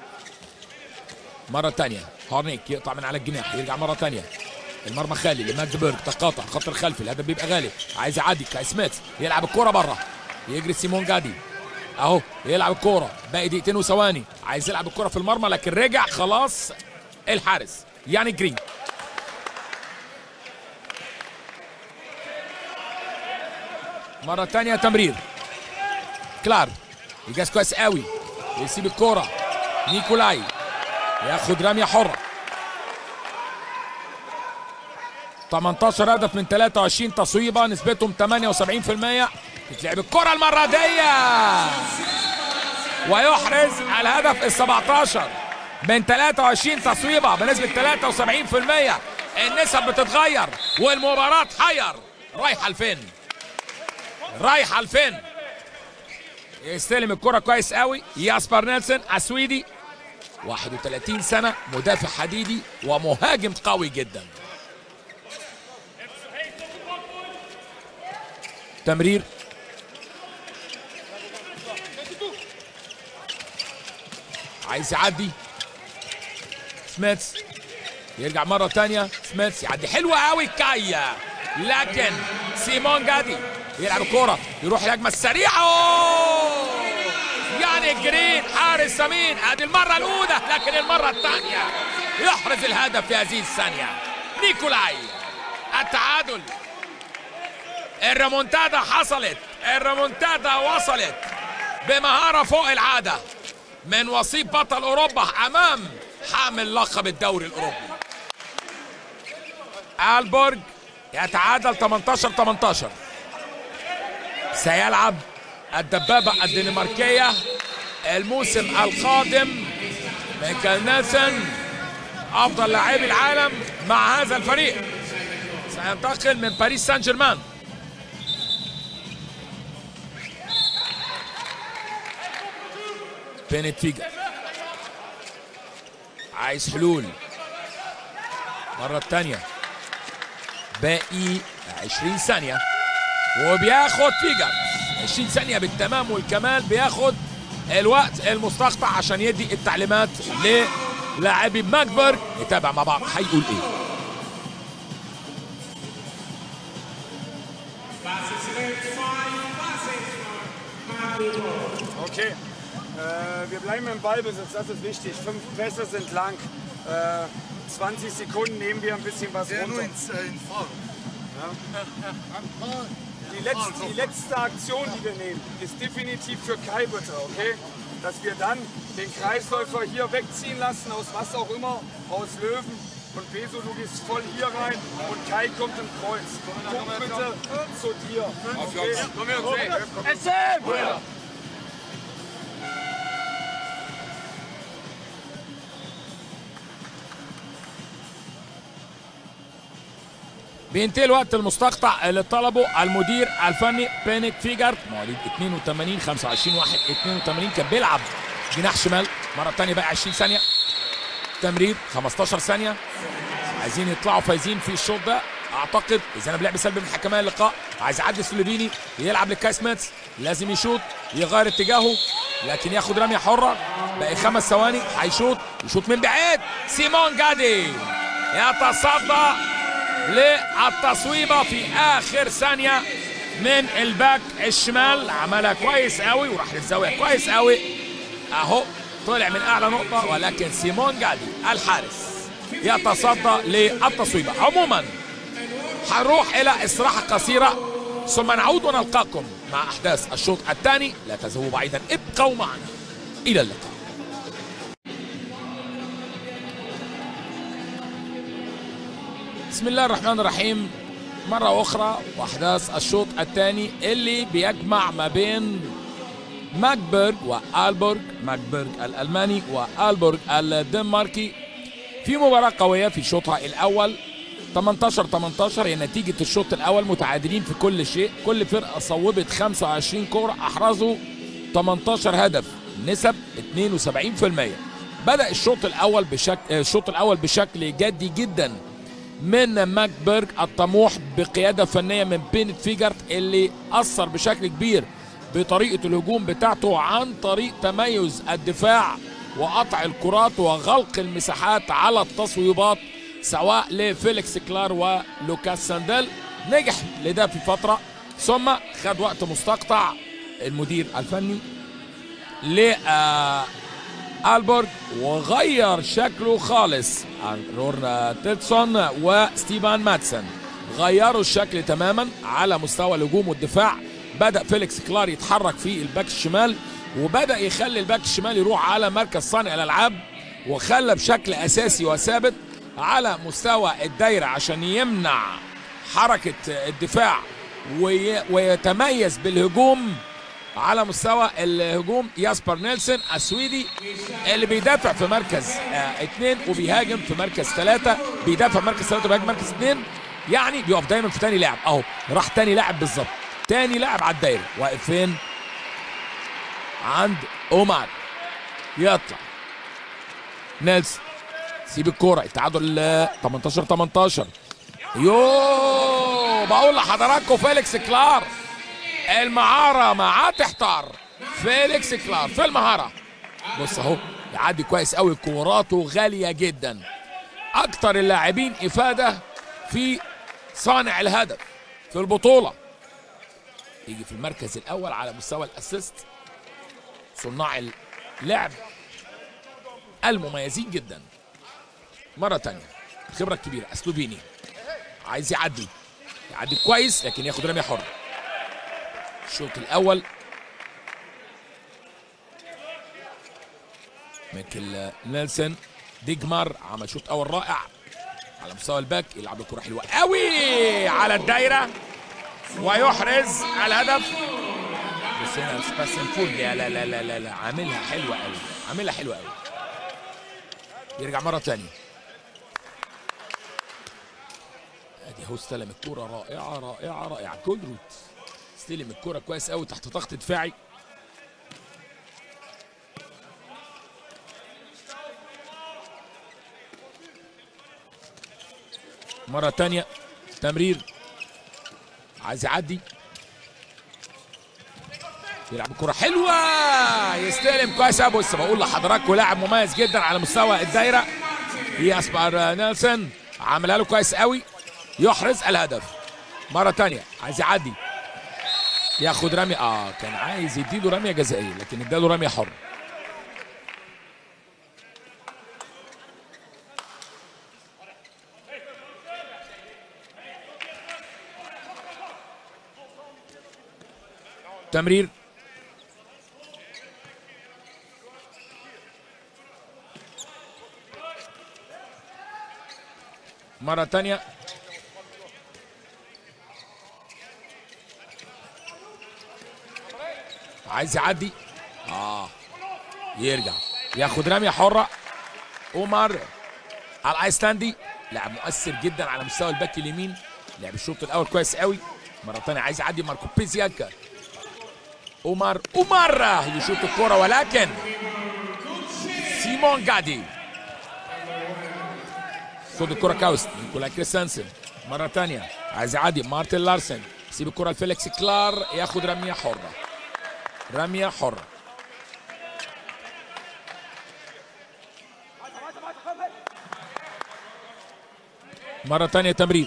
مرة تانية هارنيك يقطع من على الجناح يرجع مرة تانية المرمى خالي لماجدبرج تقاطع خط الخلفي الهدف بيبقى غالي عايز يعدي كاي سميث يلعب الكورة بره يجري سيمون جادي اهو يلعب الكورة باقي دقيقتين وثواني عايز يلعب الكورة في المرمى لكن رجع خلاص الحارس يعني جرين مرة تانية تمرير كلار يجاز كويس قوي يسيب الكورة نيكولاي ياخد رمية حرة 18 هدف من 23 تصويبة نسبتهم 78% تتلعب الكرة المرة دي ويحرز الهدف ال 17 من 23 تصويبة بنسبة 73% النسب بتتغير والمباراة حير رايحة لفين؟ رايحة لفين؟ يستلم الكرة كويس قوي ياسبر نيلسون السويدي 31 سنة مدافع حديدي ومهاجم قوي جدا تمرير عايز يعدي سميث يرجع مرة تانية سميث يعدي حلوة قوي كايا لكن سيمون جادي يلعب الكورة يروح الهجمة السريعة أوه! يعني داني جرين حارس سمين ادي المره الاولى لكن المره الثانيه يحرز الهدف في هذه الثانيه نيكولاي التعادل الريمونتادا حصلت الريمونتادا وصلت بمهاره فوق العاده من وصيف بطل اوروبا امام حامل لقب الدوري الاوروبي البورج يتعادل 18 18 سيلعب الدبابة الدنماركية الموسم القادم ميكال نيلسون أفضل لاعبي العالم مع هذا الفريق سينتقل من باريس سان جيرمان بينت فيجا عايز حلول مرة الثانية باقي 20 ثانية وبياخد فيجر 20 ثانية بالتمام والكمال بياخد الوقت المستقطع عشان يدي التعليمات للاعبي ماكبرج نتابع مع بعض هيقول ايه Okay. Äh, wir bleiben im Ballbesitz, das ist wichtig. Fünf Pässe sind lang. Äh, 20 Sekunden nehmen wir ein bisschen was Der nur runter. ins, äh, in Faul. Die letzte, die letzte Aktion, die wir nehmen, ist definitiv für Kai bitte, okay? Dass wir dann den Kreisläufer hier wegziehen lassen, aus was auch immer, aus Löwen. Und Peso, du gehst voll hier rein und Kai kommt im Kreuz. Guck bitte zu dir. Okay? بينتهي الوقت المستقطع اللي طلبه المدير الفني بينيك فيجر مواليد 82 25 1 82 كان بيلعب جناح شمال مره ثانيه بقى 20 ثانيه تمرير 15 ثانيه عايزين يطلعوا فايزين في الشوط ده اعتقد اذا انا بلعب سلبي من حكمان اللقاء عايز يعدي سلوفيني يلعب لكاي سميتس لازم يشوط يغير اتجاهه لكن ياخد رميه حره باقي خمس ثواني هيشوط يشوط من بعيد سيمون جادي يتصدى للتصويبه في اخر ثانيه من الباك الشمال عملها كويس قوي وراح للزاويه كويس قوي اهو طلع من اعلى نقطه ولكن سيمون جادي الحارس يتصدى للتصويبه عموما هنروح الى استراحه قصيره ثم نعود ونلقاكم مع احداث الشوط الثاني لا تذهبوا بعيدا ابقوا معنا الى اللقاء بسم الله الرحمن الرحيم مرة أخرى وأحداث الشوط الثاني اللي بيجمع ما بين ماكبرج وآلبورغ ماكبرج الألماني وآلبورغ الدنماركي في مباراة قوية في شوطها الأول 18 18 هي نتيجة الشوط الأول متعادلين في كل شيء كل فرقة صوبت 25 كورة أحرزوا 18 هدف نسب 72% بدأ الشوط الأول بشكل الشوط الأول بشكل جدي جدا من ماكبرج الطموح بقيادة فنية من بينت فيجرت اللي أثر بشكل كبير بطريقة الهجوم بتاعته عن طريق تميز الدفاع وقطع الكرات وغلق المساحات على التصويبات سواء لفيليكس كلار ولوكاس سانديل نجح لده في فترة ثم خد وقت مستقطع المدير الفني ل آه، البورغ وغير شكله خالص عن رورنا تيتسون وستيفان ماتسون غيروا الشكل تماما على مستوى الهجوم والدفاع بدا فيليكس كلار يتحرك في الباك الشمال وبدا يخلي الباك الشمال يروح على مركز صانع الالعاب وخلى بشكل اساسي وثابت على مستوى الدايره عشان يمنع حركه الدفاع وي- ويتميز بالهجوم على مستوى الهجوم ياسبر نيلسون السويدي اللي بيدافع في مركز آه اثنين وبيهاجم في مركز ثلاثة بيدافع في مركز ثلاثة وبيهاجم مركز اثنين يعني بيقف دايما في تاني لاعب اهو راح تاني لاعب بالظبط تاني لاعب على الدايرة واقف فين عند اومار يطلع نيلسون سيب الكورة التعادل آه، 18 18 يو بقول لحضراتكم فيليكس كلار المهارة معاه تحتار فيليكس كلار في المهارة بص اهو يعدي كويس قوي كوراته غالية جدا اكتر اللاعبين افادة في صانع الهدف في البطولة يجي في المركز الاول على مستوى الاسيست صناع اللعب المميزين جدا مرة تانية الخبرة الكبيرة اسلوفيني عايز يعدي يعدي كويس لكن ياخد رمية حرة الشوط الأول ميكل نيلسون ديجمار عمل شوط أول رائع على مستوى الباك يلعب الكرة حلوة قوي على الدايرة ويحرز الهدف بس هنا سباسنفول لا لا لا لا لا, لا. عاملها حلوة قوي عاملها حلوة قوي يرجع مرة تانية ادي هو استلم الكرة رائعة رائعة رائعة كودروت استلم الكرة كويس قوي تحت ضغط دفاعي مرة تانية تمرير عايز يعدي يلعب الكرة حلوة يستلم كويس قوي بص بقول لحضراتكم لاعب مميز جدا على مستوى الدايرة ياسبر نيلسون عملها له كويس قوي يحرز الهدف مرة تانية عايز يعدي ياخد رمية اه كان عايز يديله رمية جزائية لكن اداله رمية حرة تمرير مرة تانية عايز يعدي اه يرجع ياخد رمية حرة عمر الايسلندي لاعب مؤثر جدا على مستوى الباك اليمين لعب الشوط الاول كويس قوي مرة تانية عايز يعدي ماركو بيزياك عمر عمر يشوط الكرة ولكن سيمون جادي خد الكرة كاوست نيكولا كريستنسن مرة تانية عايز يعدي مارتن لارسن يسيب الكرة لفيليكس كلار ياخد رمية حرة رمية حرة مرة تانية تمرير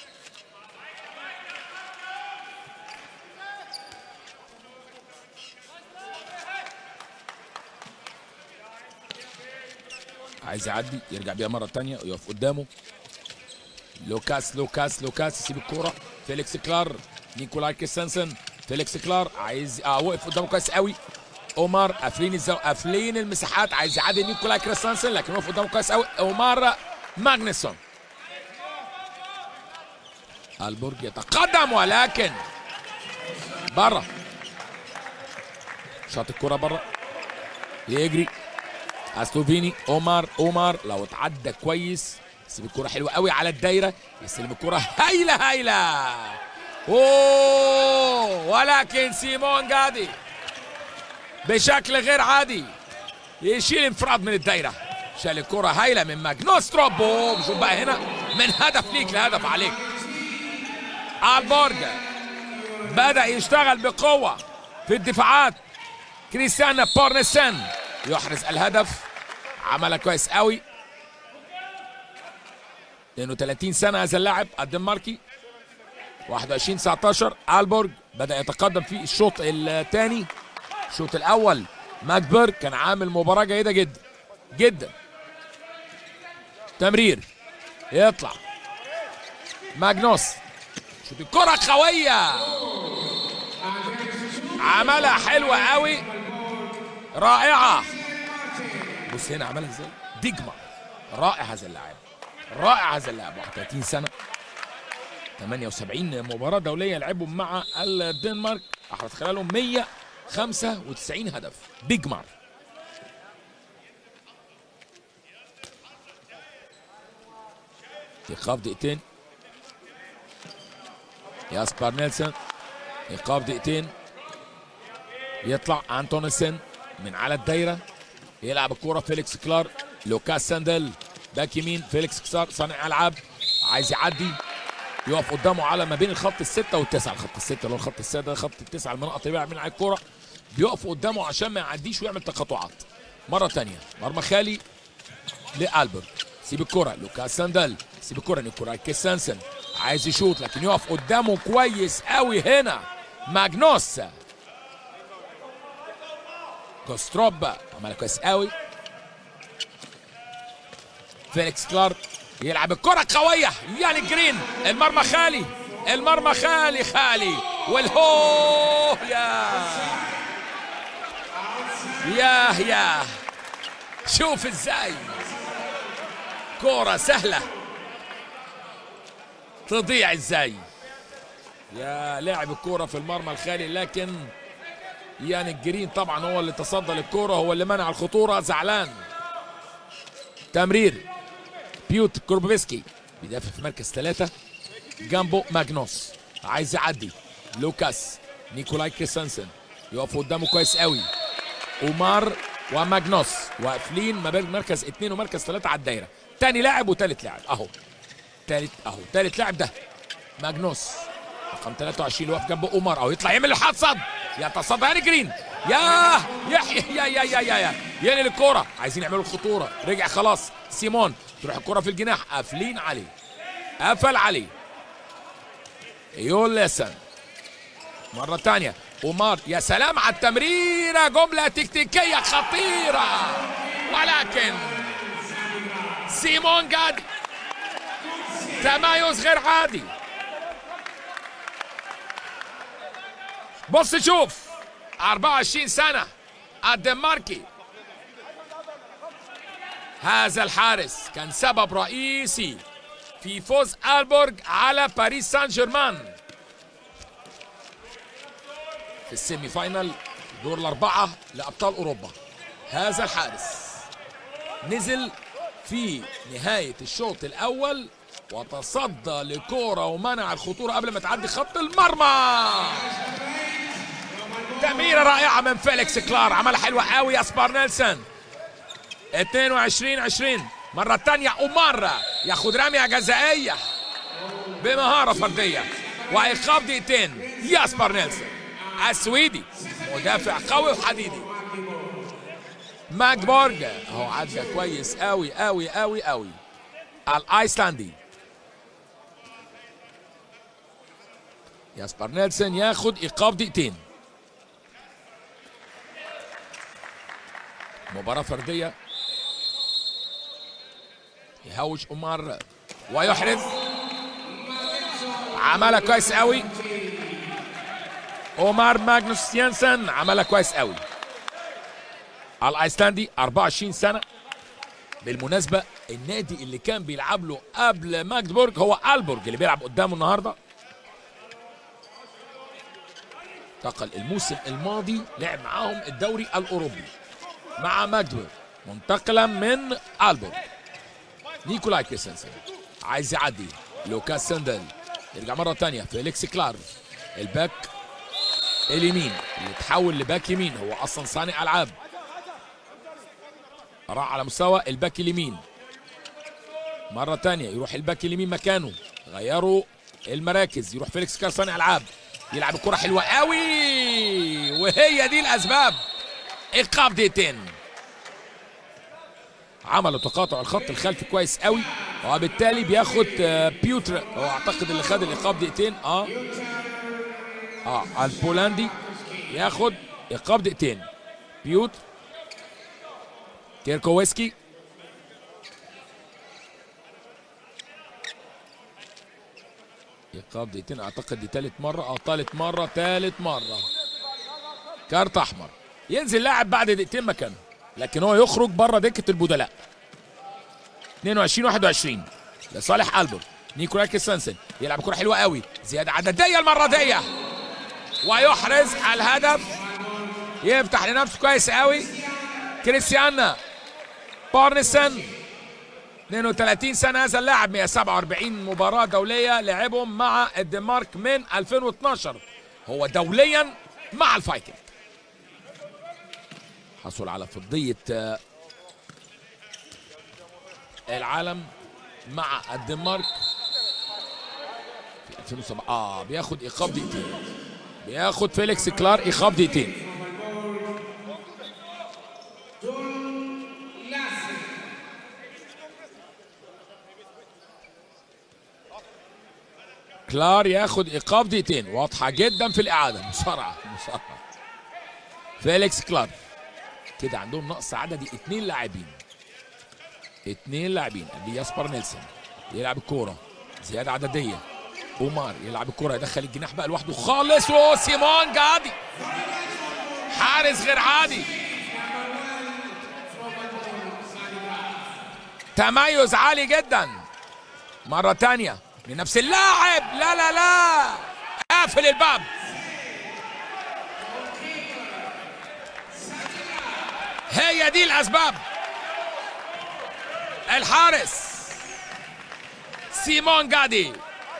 عايز يعدي يرجع بيها مرة تانية ويقف قدامه لوكاس لوكاس لوكاس يسيب الكورة فيليكس كلار نيكولاي كريستنسن فيليكس كلار عايز اه وقف قدامه كويس قوي اومار قافلين الزو... قافلين المساحات عايز يعدي نيكولاي كريستنسن لكن وقف قدامه كويس قوي اومار ماجنسون البرج يتقدم ولكن بره شاط الكرة بره يجري استوفيني اومار اومار لو اتعدى كويس يسيب الكرة حلوة قوي على الدايرة يستلم الكرة هايلة هايلة اوه ولكن سيمون جادي بشكل غير عادي يشيل انفراد من الدايرة شال الكرة هايلة من ماجنوس تروبو شوف بقى هنا من هدف ليك لهدف عليك البورج بدأ يشتغل بقوة في الدفاعات كريستيان بورنسن يحرز الهدف عملها كويس قوي 32 سنة هذا اللاعب الدنماركي 21 19 البورج بدأ يتقدم في الشوط الثاني الشوط الأول ماكبر كان عامل مباراة جيدة جدا جدا تمرير يطلع ماجنوس شوط الكرة قوية عملها حلوة قوي رائعة بص هنا عملها ازاي ديجما رائع هذا اللاعب رائع هذا اللاعب 31 سنة 78 مباراة دولية لعبهم مع الدنمارك أحرز خلالهم 195 هدف ديجمار إيقاف دقيقتين ياسبر نيلسون إيقاف دقيقتين يطلع أنتونسن من على الدايرة يلعب الكرة فيليكس كلار لوكاس ساندل باك يمين فيليكس كلار صانع ألعاب عايز يعدي يقف قدامه على ما بين الخط الستة والتسعة الخط الستة اللي هو الخط السادة خط التسعة المناطق اللي بيلعب من على الكرة بيقف قدامه عشان ما يعديش ويعمل تقاطعات مرة تانية مرمى خالي لألبرت سيب الكرة لوكاس ساندل سيب الكرة نيكولاي كيسانسن عايز يشوط لكن يقف قدامه كويس قوي هنا ماجنوس كوستروب عملها كويس قوي فيليكس كلارك يلعب الكرة قوية يعني جرين المرمى خالي المرمى خالي خالي والهو يا يا يا شوف ازاي كرة سهلة تضيع ازاي يا لعب الكرة في المرمى الخالي لكن يعني الجرين طبعا هو اللي تصدى للكرة هو اللي منع الخطورة زعلان تمرير بيوت كوربوفسكي بيدافع في مركز ثلاثة جنبه ماجنوس عايز يعدي لوكاس نيكولاي كريستنسن يقف قدامه كويس قوي اومار وماجنوس واقفين ما بين مركز اثنين ومركز ثلاثة على الدايرة تاني لاعب وتالت لاعب اهو تالت اهو تالت لاعب ده ماجنوس رقم 23 اللي واقف جنبه اومار اهو يطلع يعمل الحاد صد يتصدى هاني جرين يا يحيى يا يا يا يا يا ينقل الكوره عايزين يعملوا الخطوره رجع خلاص سيمون تروح الكوره في الجناح قافلين عليه قفل عليه يول لسن مرة تانية أومار يا سلام على التمريرة جملة تكتيكية خطيرة ولكن سيمون جادي تمايز غير عادي بص شوف 24 سنة الدنماركي هذا الحارس كان سبب رئيسي في فوز البورغ على باريس سان جيرمان في السيمي فاينل دور الأربعة لأبطال أوروبا هذا الحارس نزل في نهاية الشوط الأول وتصدى لكورة ومنع الخطورة قبل ما تعدي خط المرمى تمريرة رائعة من فيليكس كلار عملها حلوة قوي اسبار نيلسون 22 20 مرة تانية أومار ياخد رمية جزائية بمهارة فردية وإيقاف دقيقتين ياسبر نيلسون السويدي مدافع قوي وحديدي ماجبورج اهو عدى كويس قوي قوي قوي قوي الايسلندي ياسبر نيلسون ياخد ايقاف دقيقتين مباراة فردية يهوش أمار ويحرز عملها كويس قوي اومار ماجنوس يانسن عملها كويس قوي الايسلندي 24 سنه بالمناسبه النادي اللي كان بيلعب له قبل ماجدبورج هو البورج اللي بيلعب قدامه النهارده انتقل الموسم الماضي لعب معاهم الدوري الاوروبي مع ماجدبورج منتقلا من البورج نيكولاي كريستنسن عايز يعدي لوكاس سندل يرجع مره ثانيه فيليكس كلار الباك اليمين اللي تحول لباك يمين هو اصلا صانع العاب راح على مستوى الباك اليمين مرة تانية يروح الباك اليمين مكانه غيروا المراكز يروح فيليكس كار صانع العاب يلعب الكرة حلوة قوي وهي دي الأسباب إيقاف دقيقتين عملوا تقاطع الخط الخلفي كويس قوي وبالتالي بياخد آه، بيوتر هو اعتقد اللي خد الايقاف دقيقتين اه اه البولندي ياخد ايقاف دقيقتين بيوت كيركووسكي ايقاف دقيقتين اعتقد دي تالت مره اه تالت مره تالت مره كارت احمر ينزل لاعب بعد دقيقتين مكانه لكن هو يخرج بره دكه البدلاء 22 21 لصالح البورg نيكولاي كريستنسن يلعب كره حلوه قوي زياده عدديه المره دي ويحرز الهدف يفتح لنفسه كويس قوي كريستيان بارنسن 32 سنة هذا اللاعب 147 مباراة دولية لعبهم مع الدنمارك من 2012 هو دوليا مع الفايكنج حصل على فضية آه، العالم مع الدنمارك في 2007 اه بياخد ايقاف دقيقتين بياخد فيليكس كلار ايقاف دقيقتين كلار ياخد ايقاف دقيقتين واضحه جدا في الاعاده مصارعه مصارعه فيليكس كلار كده عندهم نقص عددي اتنين لاعبين اتنين لاعبين ادي ياسبر نيلسون يلعب الكوره زياده عدديه اومار يلعب الكوره يدخل الجناح بقى لوحده خالص وسيمون جادي حارس غير عادي تميز عالي جدا مرة تانية من نفس اللاعب لا لا لا قافل الباب هي دي الأسباب الحارس سيمون جادي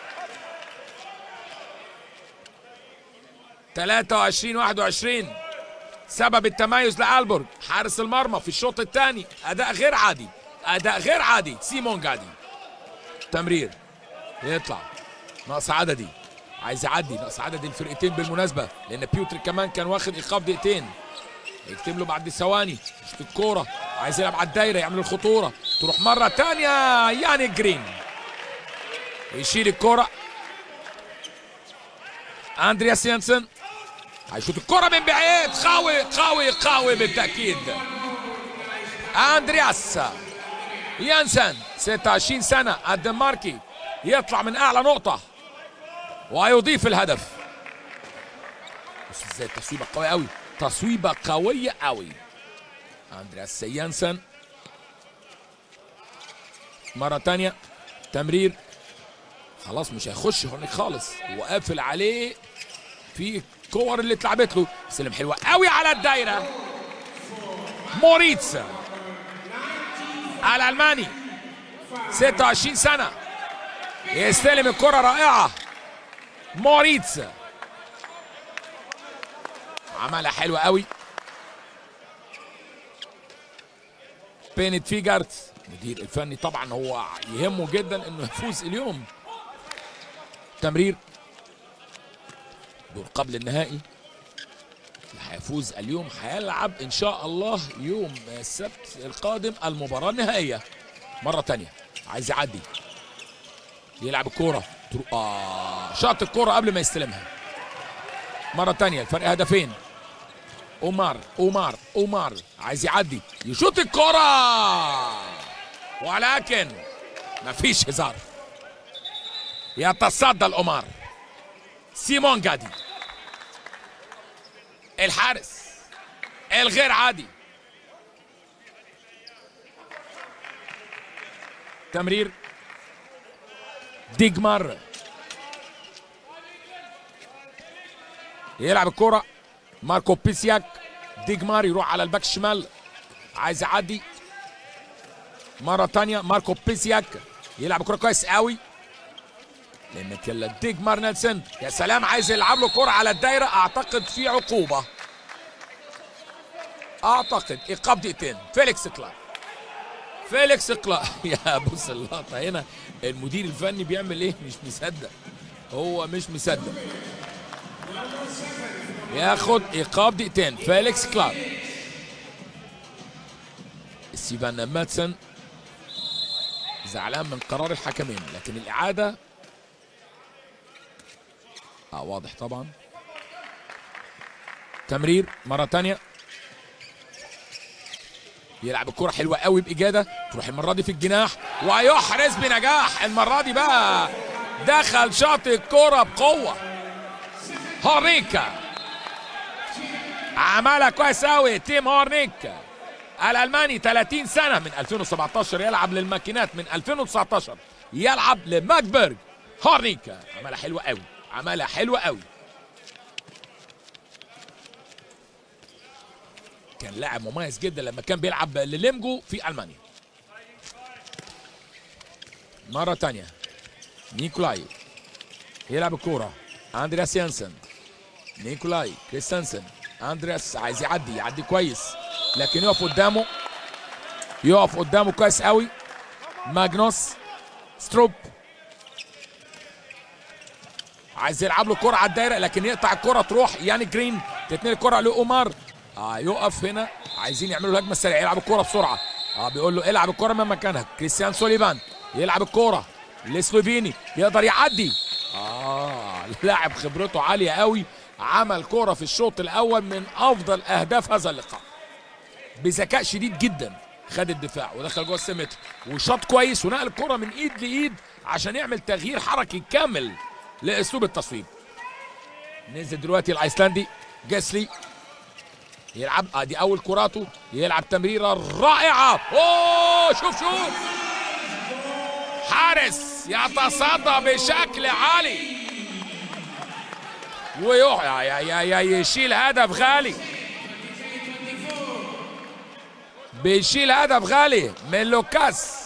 23 21 سبب التميز لألبورغ حارس المرمى في الشوط الثاني أداء غير عادي أداء غير عادي سيمون جادي تمرير يطلع نقص عددي عايز يعدي نقص عددي الفرقتين بالمناسبة لأن بيوتر كمان كان واخد إيقاف دقيقتين يكتب له بعد ثواني شوط الكورة عايز يلعب على الدايرة يعمل الخطورة تروح مرة تانية ياني جرين يشيل الكرة اندرياس يانسن هيشوط الكرة من بعيد قوي قوي قوي بالتأكيد اندرياس يانسن 26 سنة الدنماركي يطلع من أعلى نقطة ويضيف الهدف بص ازاي التصويبة قوية قوي تصويبة قوية قوي اندرياس يانسن مرة تانية تمرير خلاص مش هيخش هونيك خالص وقافل عليه في الكور اللي اتلعبت له سلم حلوة قوي على الدايرة موريتس الألماني 26 سنة يستلم الكرة رائعة موريتس عملها حلوة قوي بينت فيجارت المدير الفني طبعا هو يهمه جدا انه يفوز اليوم تمرير دور قبل النهائي اللي هيفوز اليوم هيلعب ان شاء الله يوم السبت القادم المباراة النهائية مرة تانية عايز يعدي يلعب الكورة ترو... آه شاط الكورة قبل ما يستلمها مرة تانية الفرق هدفين اومار اومار اومار عايز يعدي يشوط الكرة ولكن مفيش هزار يتصدى الأمار سيمون جادي الحارس الغير عادي تمرير ديجمار يلعب الكرة ماركو بيسياك ديجمار يروح على الباك الشمال عايز يعدي مرة تانية ماركو بيسياك يلعب كرة كويس قوي لان كلا ديجمار نيلسون يا سلام عايز يلعب له كرة على الدايرة اعتقد في عقوبة اعتقد ايقاف دقيقتين فيليكس كلارك فيليكس كلارك يا بص اللقطة هنا المدير الفني بيعمل ايه مش مصدق هو مش مصدق ياخد ايقاف دقيقتين فيليكس كلارك ستيفان ماتسون زعلان من قرار الحكمين لكن الاعاده اه واضح طبعا تمرير مره تانية يلعب الكرة حلوة قوي بإجادة تروح المرة دي في الجناح ويحرز بنجاح المرة دي بقى دخل شاط الكرة بقوة هورنيكا عملها كويس قوي تيم هورنيكا الألماني 30 سنة من 2017 يلعب للماكينات من 2019 يلعب لماكبرج هورنيكا عملها حلوة قوي عملها حلوة قوي كان لاعب مميز جدا لما كان بيلعب لليمجو في المانيا مرة تانية نيكولاي يلعب الكورة اندرياس يانسن نيكولاي كريستنسن اندرياس عايز يعدي يعدي كويس لكن يقف قدامه يقف قدامه كويس قوي ماجنوس ستروب عايز يلعب له كرة على الدايرة لكن يقطع الكرة تروح ياني جرين تتنقل الكرة لأومار اه يقف هنا عايزين يعملوا الهجمة السريعة يلعب الكرة بسرعة اه بيقول له العب الكرة من مكانها كريستيان سوليفان يلعب الكرة لسلوفيني يقدر يعدي اه لاعب خبرته عالية قوي عمل كرة في الشوط الأول من أفضل أهداف هذا اللقاء بذكاء شديد جدا خد الدفاع ودخل جوه السيمتر وشاط كويس ونقل الكره من ايد لايد عشان يعمل تغيير حركي كامل لاسلوب التصويب نزل دلوقتي الايسلندي جاسلي يلعب ادي اول كراته يلعب تمريره رائعه اوه شوف شوف حارس يتصدى بشكل عالي ويح يا يا يا يا يشيل هدف غالي بيشيل هدف غالي من لوكاس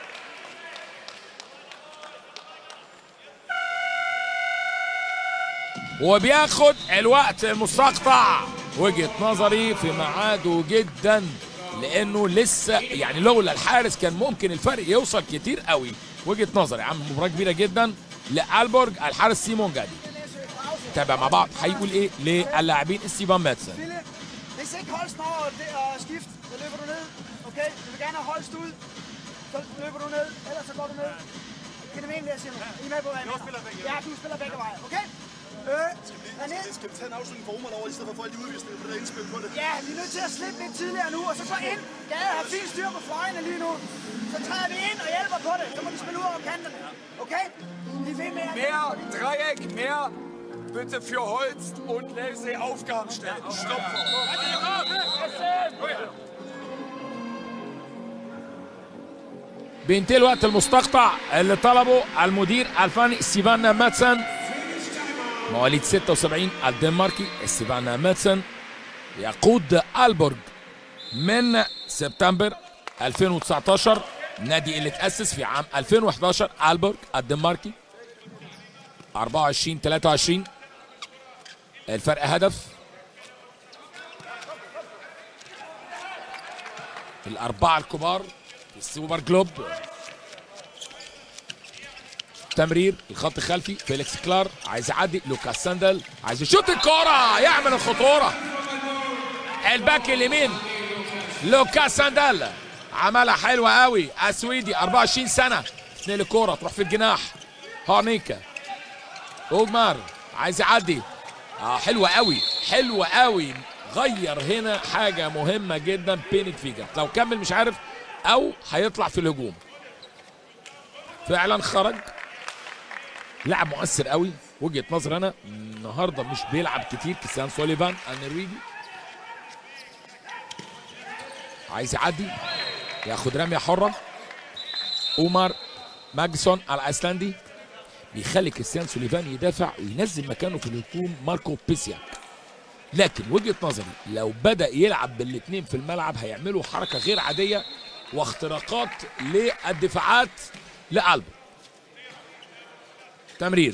وبياخد الوقت المستقطع وجهة نظري في ميعاده جدا لانه لسه يعني لولا الحارس كان ممكن الفرق يوصل كتير قوي وجهة نظري عم مباراة كبيرة جدا لألبورج الحارس سيمون جادي تابع مع بعض هيقول ايه للاعبين ستيفان ماتسون Ville, hvis ikke hold snor det og skift, så løber du ned. Okay? Vi vil gerne have holdst ud. Så løber du ned, ellers så går du ned. Kan du mene det, jeg siger nu? I er med på, hvad jeg mener? Ja, du spiller begge veje, okay? Øh, derned. Skal vi tage en afslutning på Roman over, i stedet for at få alle de udvisninger på det der indspil på det? Ja, vi er nødt til at slippe lidt tidligere nu, og så gå ind. Gade har fint styr på fløjene lige nu. Så træder vi ind og hjælper på det. Så må de spille ud over kanterne. Okay? Vi ved mere. Mehr Dreieck, mehr bitte für Holst und Lelse Aufgaben stellen. Stopp. بينتهي الوقت المستقطع اللي طلبه المدير الفني ستيفان ماتسون مواليد 76 الدنماركي ستيفان ماتسون يقود البورج من سبتمبر 2019 نادي اللي تأسس في عام 2011 البورج الدنماركي 24 23 الفرق هدف الأربعة الكبار في السوبر جلوب تمرير الخط الخلفي فيليكس كلار عايز يعدي لوكاس ساندل عايز يشوط الكرة يعمل الخطورة الباك اليمين لوكاس ساندل عملها حلوة قوي اسويدي 24 سنة تنقل الكرة تروح في الجناح هارنيكا اوجمار عايز يعدي اه حلوة قوي حلوة قوي غير هنا حاجة مهمة جدا بينت فيجا لو كمل مش عارف او هيطلع في الهجوم فعلا خرج لاعب مؤثر قوي وجهة نظر انا النهارده مش بيلعب كتير كريستيان سوليفان النرويجي عايز يعدي ياخد رمية حرة اومار ماجسون الايسلندي بيخلي كريستيان سوليفان يدافع وينزل مكانه في الهجوم ماركو بيسياك لكن وجهه نظري لو بدا يلعب بالاثنين في الملعب هيعملوا حركه غير عاديه واختراقات للدفاعات لقلبه تمرير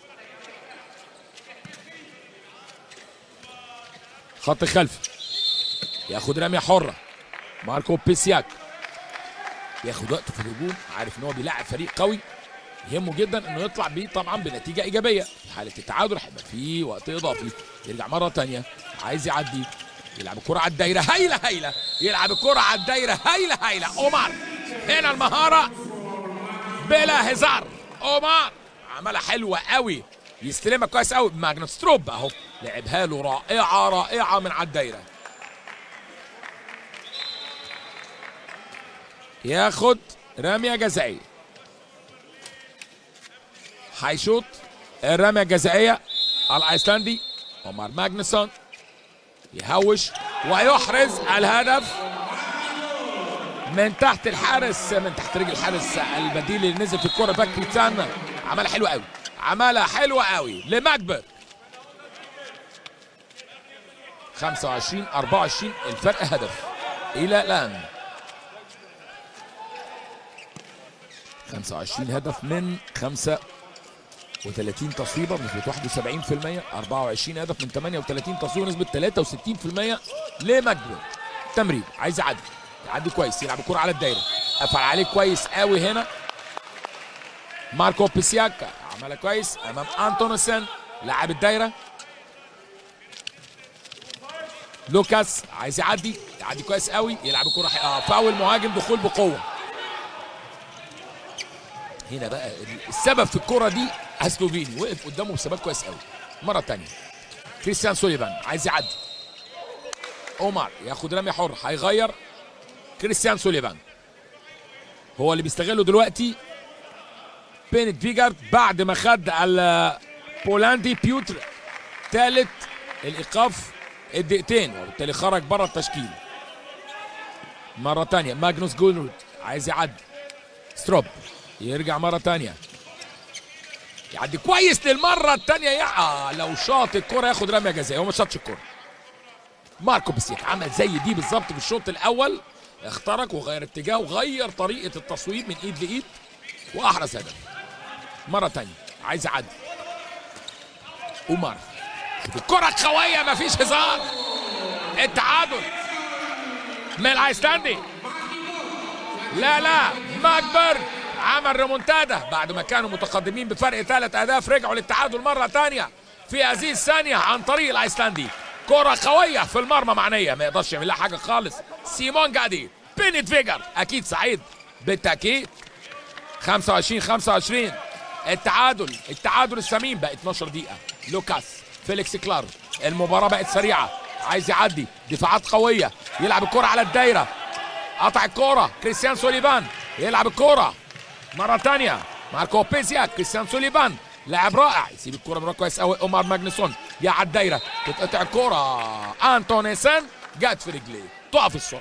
خط خلفي ياخد رميه حره ماركو بيسياك ياخد وقته في الهجوم عارف ان هو بيلاعب فريق قوي يهمه جدا انه يطلع بيه طبعا بنتيجه ايجابيه في حاله التعادل هيبقى فيه وقت اضافي يرجع مره تانية عايز يعدي يلعب الكره على الدايره هايله هايله يلعب الكره على الدايره هايله هايله اومار هنا المهاره بلا هزار اومار عملها حلوه قوي يستلمها كويس قوي ماجنس ستروب اهو لعبها له رائعه رائعه من على الدايره ياخد رميه جزائيه هيشوط الرميه الجزائيه الايسلندي عمر ماجنسون يهوش ويحرز الهدف من تحت الحارس من تحت رجل الحارس البديل اللي نزل في الكره فاكر تسانا عملها حلوه قوي عملها حلوه قوي لماجبر 25 24 الفرق هدف الى الان 25 هدف من 5 و30 تصويبه بنسبه 71% 24 هدف من 38 تصويبه نسبه 63% لمجبر تمرير عايز يعدي يعدي كويس يلعب الكره على الدايره قفل عليه كويس قوي هنا ماركو بيسياكا عملها كويس امام انتونسن لاعب الدايره لوكاس عايز يعدي يعدي كويس قوي يلعب الكره اه فاول مهاجم دخول بقوه هنا بقى السبب في الكرة دي اسلوفيني وقف قدامه بثبات كويس قوي مرة تانية كريستيان سوليفان عايز يعدي اومار ياخد رمي حر هيغير كريستيان سوليفان هو اللي بيستغله دلوقتي بينت فيجارد بعد ما خد البولندي بيوتر ثالث الايقاف الدقيقتين وبالتالي خرج بره التشكيل مرة تانية ماجنوس جولرود عايز يعدي ستروب يرجع مرة تانية يعدي كويس للمرة التانية يا آه لو شاط الكرة ياخد رمية جزائية هو ما شاطش الكرة ماركو بسيك عمل زي دي بالظبط في الشوط الأول اخترق وغير اتجاهه وغير طريقة التصويب من ايد لايد واحرز هدف مرة تانية عايز يعدي عمر الكرة قوية مفيش هزار التعادل من الايسلندي لا لا ماكبر عمل ريمونتادا بعد ما كانوا متقدمين بفرق ثلاث اهداف رجعوا للتعادل مرة تانية في هذه الثانية عن طريق الايسلندي كرة قوية في المرمى معنية ما يقدرش يعمل لها حاجة خالص سيمون جادي بينت فيجر اكيد سعيد بالتأكيد 25 25 التعادل التعادل الثمين بقى 12 دقيقة لوكاس فيليكس كلار المباراة بقت سريعة عايز يعدي دفاعات قوية يلعب الكرة على الدايرة قطع الكرة كريستيان سوليفان يلعب الكرة مرة تانية ماركو بيزيا كريستيان سوليفان لاعب رائع يسيب الكرة بره كويس قوي اومار ماجنسون يا على الدايرة تتقطع الكرة انتونيسن جت في رجليه تقف السرعة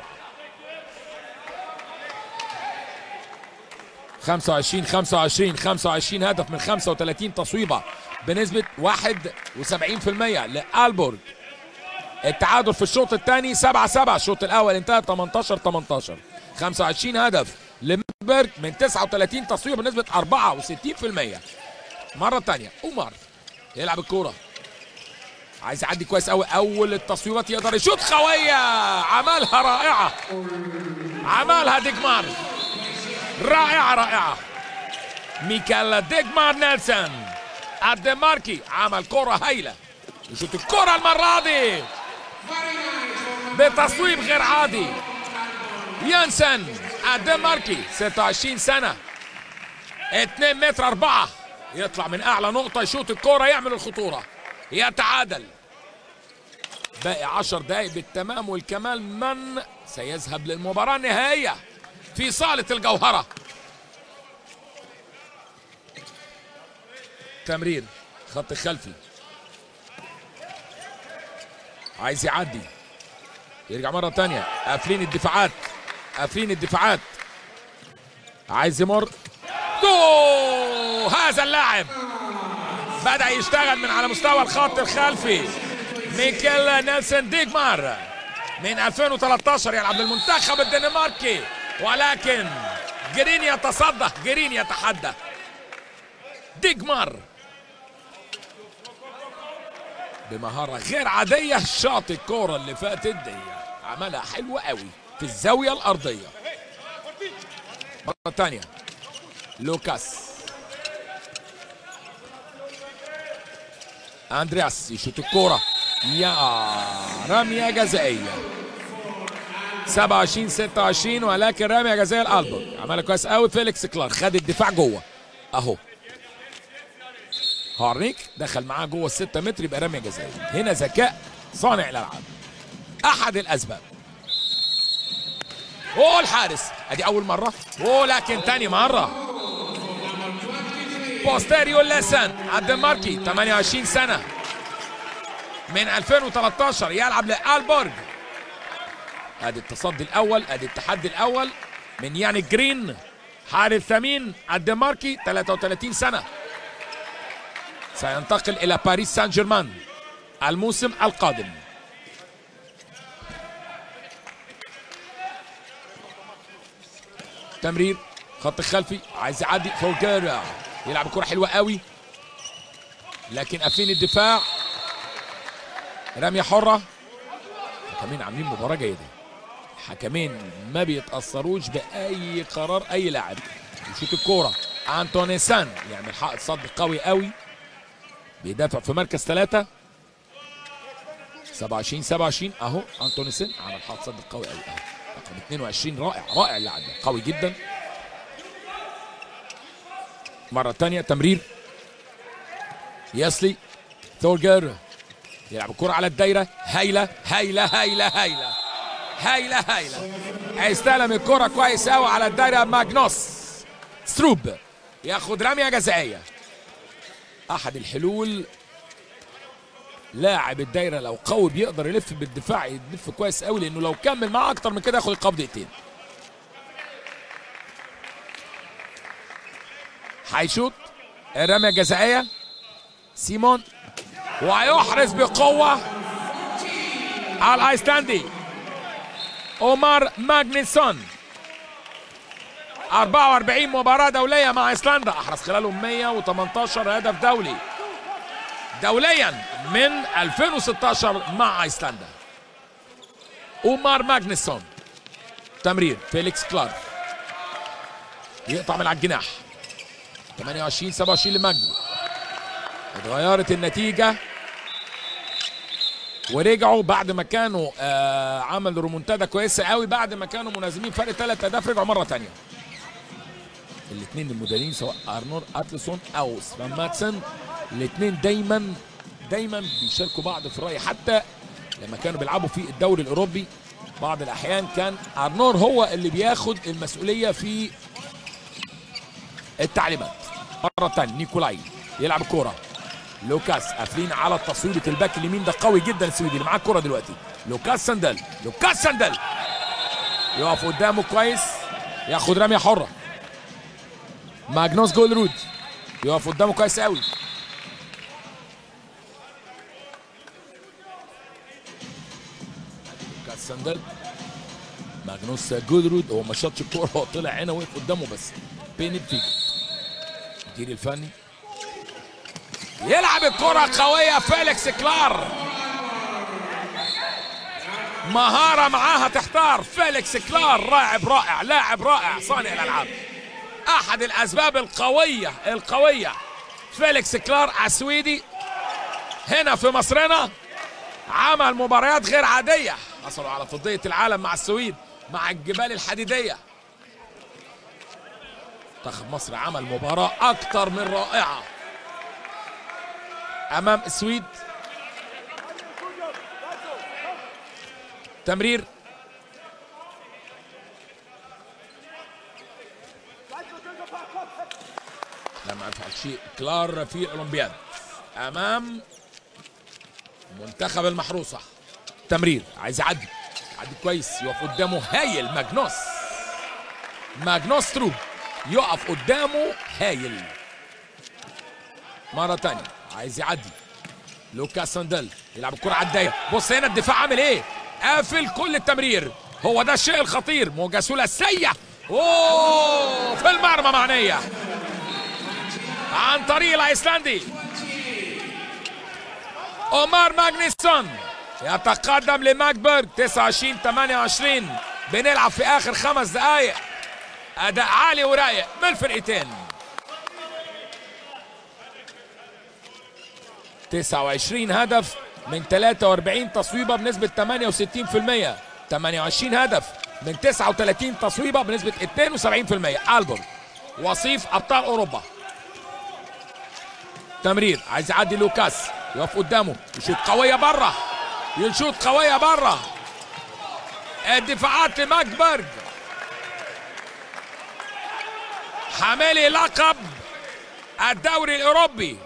25 25 25 هدف من 35 تصويبة بنسبة 71% لألبورغ التعادل في الشوط الثاني 7 7 الشوط الأول انتهى 18 18 25 هدف لمبرج من 39 تصويبة بنسبة 64% مرة ثانية عمر يلعب الكورة عايز يعدي كويس قوي اول التصويبات يقدر يشوط قويه عملها رائعه عملها ديجمار رائعه رائعه ميكالا ديجمار نيلسون الدنماركي عمل كره هايله يشوط الكره المره دي بتصويب غير عادي يانسن الدنماركي 26 سنه 2 متر 4 يطلع من اعلى نقطه يشوط الكره يعمل الخطوره يتعادل باقي عشر دقايق بالتمام والكمال من سيذهب للمباراة النهائية في صالة الجوهرة تمرير خط خلفي عايز يعدي يرجع مرة تانية قافلين الدفاعات قافلين الدفاعات عايز يمر جو هذا اللاعب بدأ يشتغل من على مستوى الخط الخلفي ميكل نيلسون ديجمار من 2013 يلعب للمنتخب الدنماركي ولكن جرين يتصدى جرين يتحدى ديجمار بمهارة غير عادية شاط الكورة اللي فاتت دي عملها حلوة قوي في الزاوية الأرضية مرة تانية لوكاس اندرياس يشوط الكوره يا رميه جزائيه 27 26 ولكن رميه جزائيه لالبرغ عملها كويس قوي فيليكس كلار خد الدفاع جوه اهو هارنيك دخل معاه جوه الستة متر يبقى رميه جزائيه هنا ذكاء صانع الالعاب احد الاسباب اوه الحارس ادي اول مره ولكن تاني مره بوستيريو لسن الدنماركي 28 سنة من 2013 يلعب لألبورغ ادي التصدي الأول ادي التحدي الأول من ياني جرين حارس ثمين الدنماركي 33 سنة سينتقل إلى باريس سان جيرمان الموسم القادم تمرير خط خلفي عايز يعدي فولجيرا يلعب كرة حلوة قوي لكن قافلين الدفاع رمية حرة الحكمين عاملين مباراة جيدة الحكمين ما بيتأثروش بأي قرار أي لاعب يشوط الكورة أنتونيسان يعمل حائط صد قوي قوي بيدافع في مركز ثلاثة 27 27 اهو انتونيسن عمل حائط صد قوي قوي اهو رقم 22 رائع رائع اللاعب ده قوي جدا مرة تانية تمرير ياسلي ثورجر يلعب الكرة على الدايرة هايلة هايلة هايلة هايلة هايله هايله هيستلم الكره كويس قوي على الدايره ماجنوس ستروب ياخد رميه جزائيه احد الحلول لاعب الدايره لو قوي بيقدر يلف بالدفاع يلف كويس قوي لانه لو كمل معاه اكتر من كده ياخد القبض دقيقتين هيشوط الرميه الجزائيه سيمون وهيحرز بقوه الايسلندي اومار ماجنسون 44 مباراة دولية مع ايسلندا احرز خلالهم 118 هدف دولي دوليا من 2016 مع ايسلندا اومار ماجنسون تمرير فيليكس كلارك يقطع من على الجناح 28 27 لمجدي اتغيرت النتيجة ورجعوا بعد ما كانوا آه عملوا ريمونتادا كويسة قوي بعد ما كانوا منازمين فرق ثلاث اهداف رجعوا مرة تانية الاثنين المديرين سواء ارنور اتلسون او سفان ماتسن الاثنين دايما دايما بيشاركوا بعض في الرأي حتى لما كانوا بيلعبوا في الدوري الاوروبي بعض الاحيان كان ارنور هو اللي بياخد المسؤوليه في التعليمات مره ثانيه نيكولاي يلعب الكوره لوكاس قافلين على تصويبه الباك اليمين ده قوي جدا السويدي اللي معاه الكوره دلوقتي لوكاس سندل لوكاس سندل يقف قدامه كويس ياخد رميه حره ماجنوس جولرود يقف قدامه كويس قوي لوكاس سندل ماجنوس جولرود هو ما شاطش الكوره هو طلع هنا وقف قدامه بس بين فيجو المدير الفني يلعب الكرة قوية فيليكس كلار مهارة معاها تحتار فيليكس كلار لاعب رائع لاعب رائع صانع الألعاب أحد الأسباب القوية القوية فيليكس كلار السويدي هنا في مصرنا عمل مباريات غير عادية حصلوا على فضية العالم مع السويد مع الجبال الحديدية منتخب مصر عمل مباراة أكتر من رائعة امام السويد تمرير لم يفعل شيء كلار في الاولمبياد امام منتخب المحروسه تمرير عايز يعدي يعدي كويس يقف قدامه هايل ماجنوس ماجنوس ترو يقف قدامه هايل مره تانية عايز يعدي لوكاس ساندل يلعب الكرة على الدايرة بص هنا الدفاع عامل ايه قافل كل التمرير هو ده الشيء الخطير موجة ثلاثية اوه في المرمى معنية عن طريق الايسلندي اومار ماجنيسون يتقدم لماجبرج 29 28 بنلعب في اخر خمس دقائق اداء عالي ورايق من الفرقتين 29 هدف من 43 تصويبه بنسبه 68% 28 هدف من 39 تصويبه بنسبه 72% البورg وصيف ابطال اوروبا تمرير عايز يعدي لوكاس يقف قدامه يشوط قويه بره يشوط قويه بره الدفاعات لماكبرج حاملي لقب الدوري الاوروبي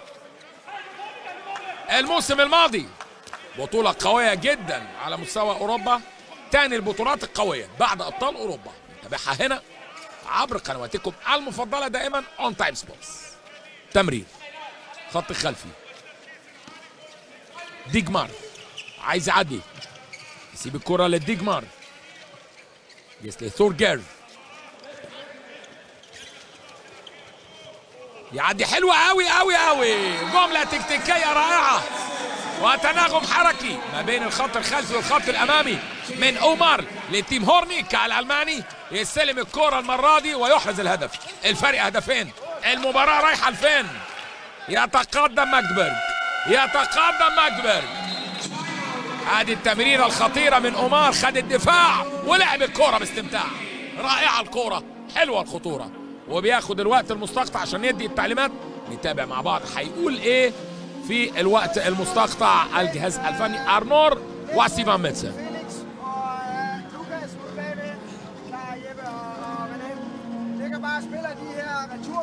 الموسم الماضي بطولة قوية جدا على مستوى أوروبا تاني البطولات القوية بعد أبطال أوروبا نتابعها هنا عبر قنواتكم المفضلة دائما اون تايم سبورتس تمرير خط خلفي ديجمار عايز يعدي يسيب الكرة لديجمار يسلي ثورجير يعدي حلوة قوي قوي قوي جملة تكتيكية رائعة وتناغم حركي ما بين الخط الخلفي والخط الأمامي من أومار لتيم هورنيك الألماني يستلم الكرة المرة دي ويحرز الهدف الفرق هدفين المباراة رايحة لفين يتقدم ماجدبرج يتقدم ماجدبرج ادي التمريرة الخطيرة من أومار خد الدفاع ولعب الكرة باستمتاع رائعة الكرة حلوة الخطورة وبياخد الوقت المستقطع عشان يدي التعليمات نتابع مع بعض هيقول ايه في الوقت المستقطع الجهاز الفني ارنور وستيفان ميتسن Felix og øh,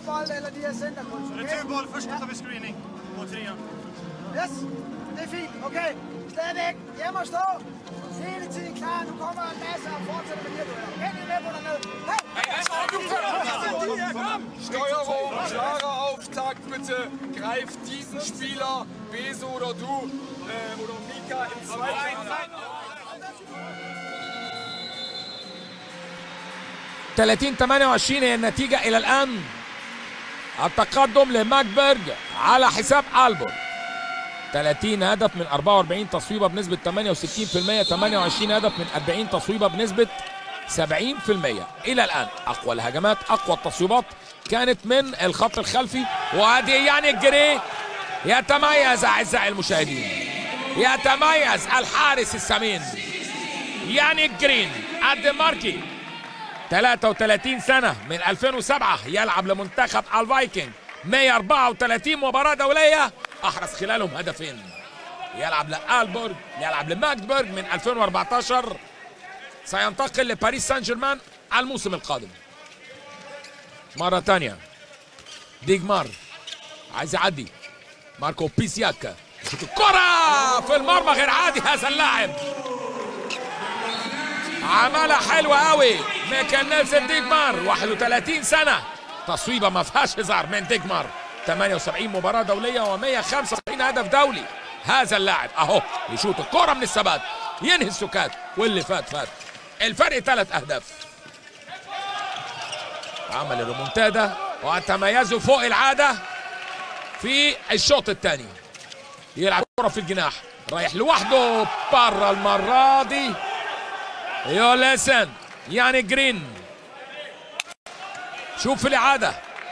bold eller de her centergrund. Okay? Returboll først tar vi screening på trean. Yes, det er fint. Okay, stadigvæk hjem og stå. Hele tiden klar. Nu kommer en masse og fortsætter med de her dueller. Okay, det er med på dernede. Hey! Steuerung, klarer Auftakt bitte. Greif diesen Spieler, Beso oder du äh, oder Mika im zweiten. 30 28 هي النتيجة إلى الآن التقدم لماكبرج على حساب ألبور 30 هدف من 44 تصويبة بنسبة 68% 28 هدف من 40 تصويبة بنسبة 70% إلى الآن أقوى الهجمات أقوى التصويبات كانت من الخط الخلفي وهذه يعني الجري يتميز أعزائي المشاهدين يتميز الحارس السمين يعني الجرين الدنماركي 33 سنة من 2007 يلعب لمنتخب الفايكنج 134 مباراة دولية أحرز خلالهم هدفين يلعب لآلبورغ يلعب لماجدبورغ من 2014 سينتقل لباريس سان جيرمان الموسم القادم مرة تانية ديجمار عايز يعدي ماركو بيسياك شوط الكرة في المرمى غير عادي هذا اللاعب عملها حلوة قوي ميكال نيلسون ديجمار 31 سنة تصويبة ما فيهاش هزار من ديجمار 78 مباراة دولية و175 هدف دولي هذا اللاعب اهو يشوط الكرة من الثبات ينهي السكات واللي فات فات الفرق ثلاث اهداف عمل الريمونتادا وتميزوا فوق العادة في الشوط الثاني يلعب كرة في الجناح رايح لوحده بره المرة دي يوليسن يعني جرين شوف في الإعادة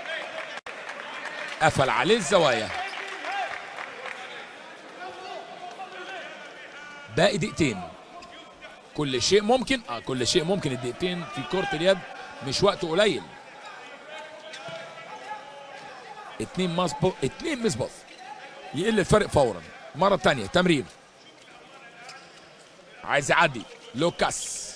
قفل عليه الزوايا باقي دقيقتين كل شيء ممكن اه كل شيء ممكن الدقيقتين في كرة اليد مش وقت قليل اتنين مظبوط اتنين مظبوط يقل الفرق فورا مرة تانية تمرير عايز يعدي لوكاس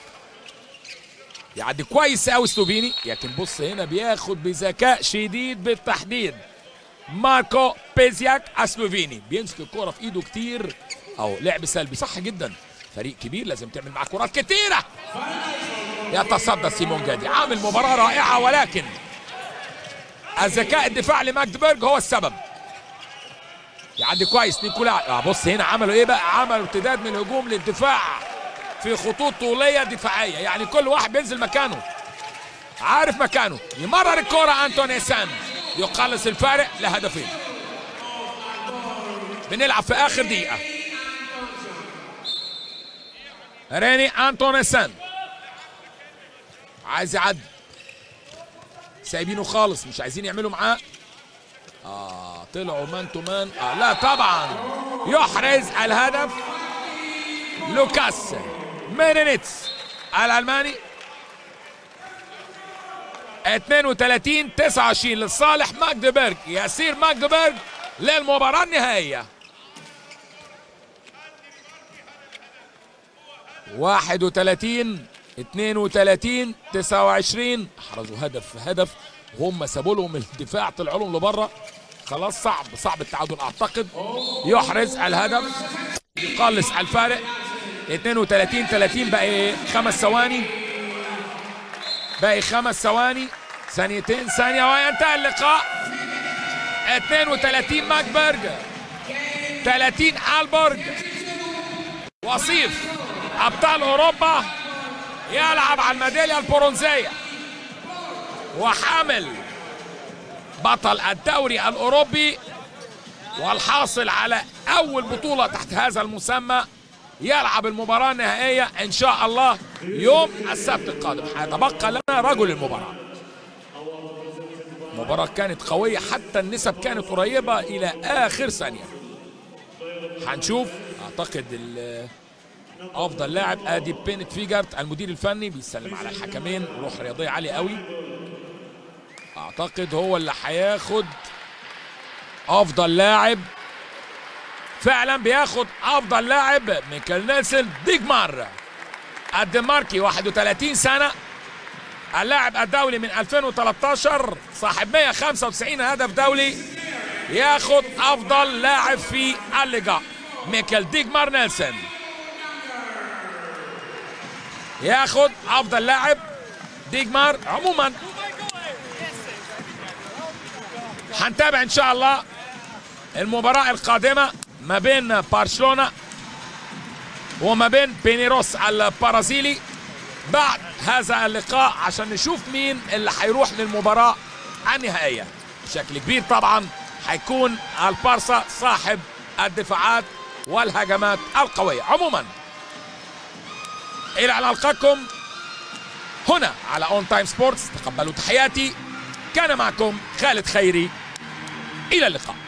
يعدي كويس قوي سلوفيني لكن بص هنا بياخد بذكاء شديد بالتحديد ماركو بيزياك اسلوفيني بيمسك الكرة في ايده كتير او لعب سلبي صح جدا فريق كبير لازم تعمل معاه كرات كتيرة يتصدى سيمون جادي عامل مباراة رائعة ولكن الذكاء الدفاعي لماجدبرج هو السبب يعدي كويس نيكولا آه بص هنا عملوا ايه بقى عملوا ارتداد من الهجوم للدفاع في خطوط طوليه دفاعيه يعني كل واحد بينزل مكانه عارف مكانه يمرر الكرة انتوني سان يقلص الفارق لهدفين بنلعب في اخر دقيقة ريني انتوني سان عايز يعدي سايبينه خالص مش عايزين يعملوا معاه اه طلعوا مان تو مان آه لا طبعا يحرز الهدف لوكاس ميرينيتس الالماني 32 29 لصالح ماجدبرج يسير ماجدبرج للمباراة النهائية 31 32 29 احرزوا هدف هدف هم سابوا لهم الدفاع طلعوا لهم لبره خلاص صعب صعب التعادل اعتقد يحرز الهدف يقلص على الفارق 32 30 باقي خمس ثواني باقي خمس ثواني ثانيتين ثانية وينتهي اللقاء 32 ماكبرج 30 البرج وصيف ابطال اوروبا يلعب على الميدالية البرونزية وحامل بطل الدوري الاوروبي والحاصل على اول بطولة تحت هذا المسمى يلعب المباراة النهائية ان شاء الله يوم السبت القادم هيتبقى لنا رجل المباراة مباراة كانت قوية حتى النسب كانت قريبة الى اخر ثانية هنشوف اعتقد ال- افضل لاعب ادي بينت فيجارت المدير الفني بيسلم على الحكمين روح رياضيه عاليه قوي اعتقد هو اللي هياخد افضل لاعب فعلا بياخد افضل لاعب ميكال نيلسون ديجمار الدنماركي 31 سنه اللاعب الدولي من 2013 صاحب 195 هدف دولي ياخد افضل لاعب في اللقاء ميكل ديجمار نيلسون ياخد افضل لاعب ديجمار عموما هنتابع ان شاء الله المباراة القادمة ما بين برشلونة وما بين بينيروس البرازيلي بعد هذا اللقاء عشان نشوف مين اللي هيروح للمباراة النهائية بشكل كبير طبعا هيكون البارسا صاحب الدفاعات والهجمات القوية عموما إلى أن ألقاكم هنا على اون تايم سبورتس تقبلوا تحياتي كان معكم خالد خيري إلى اللقاء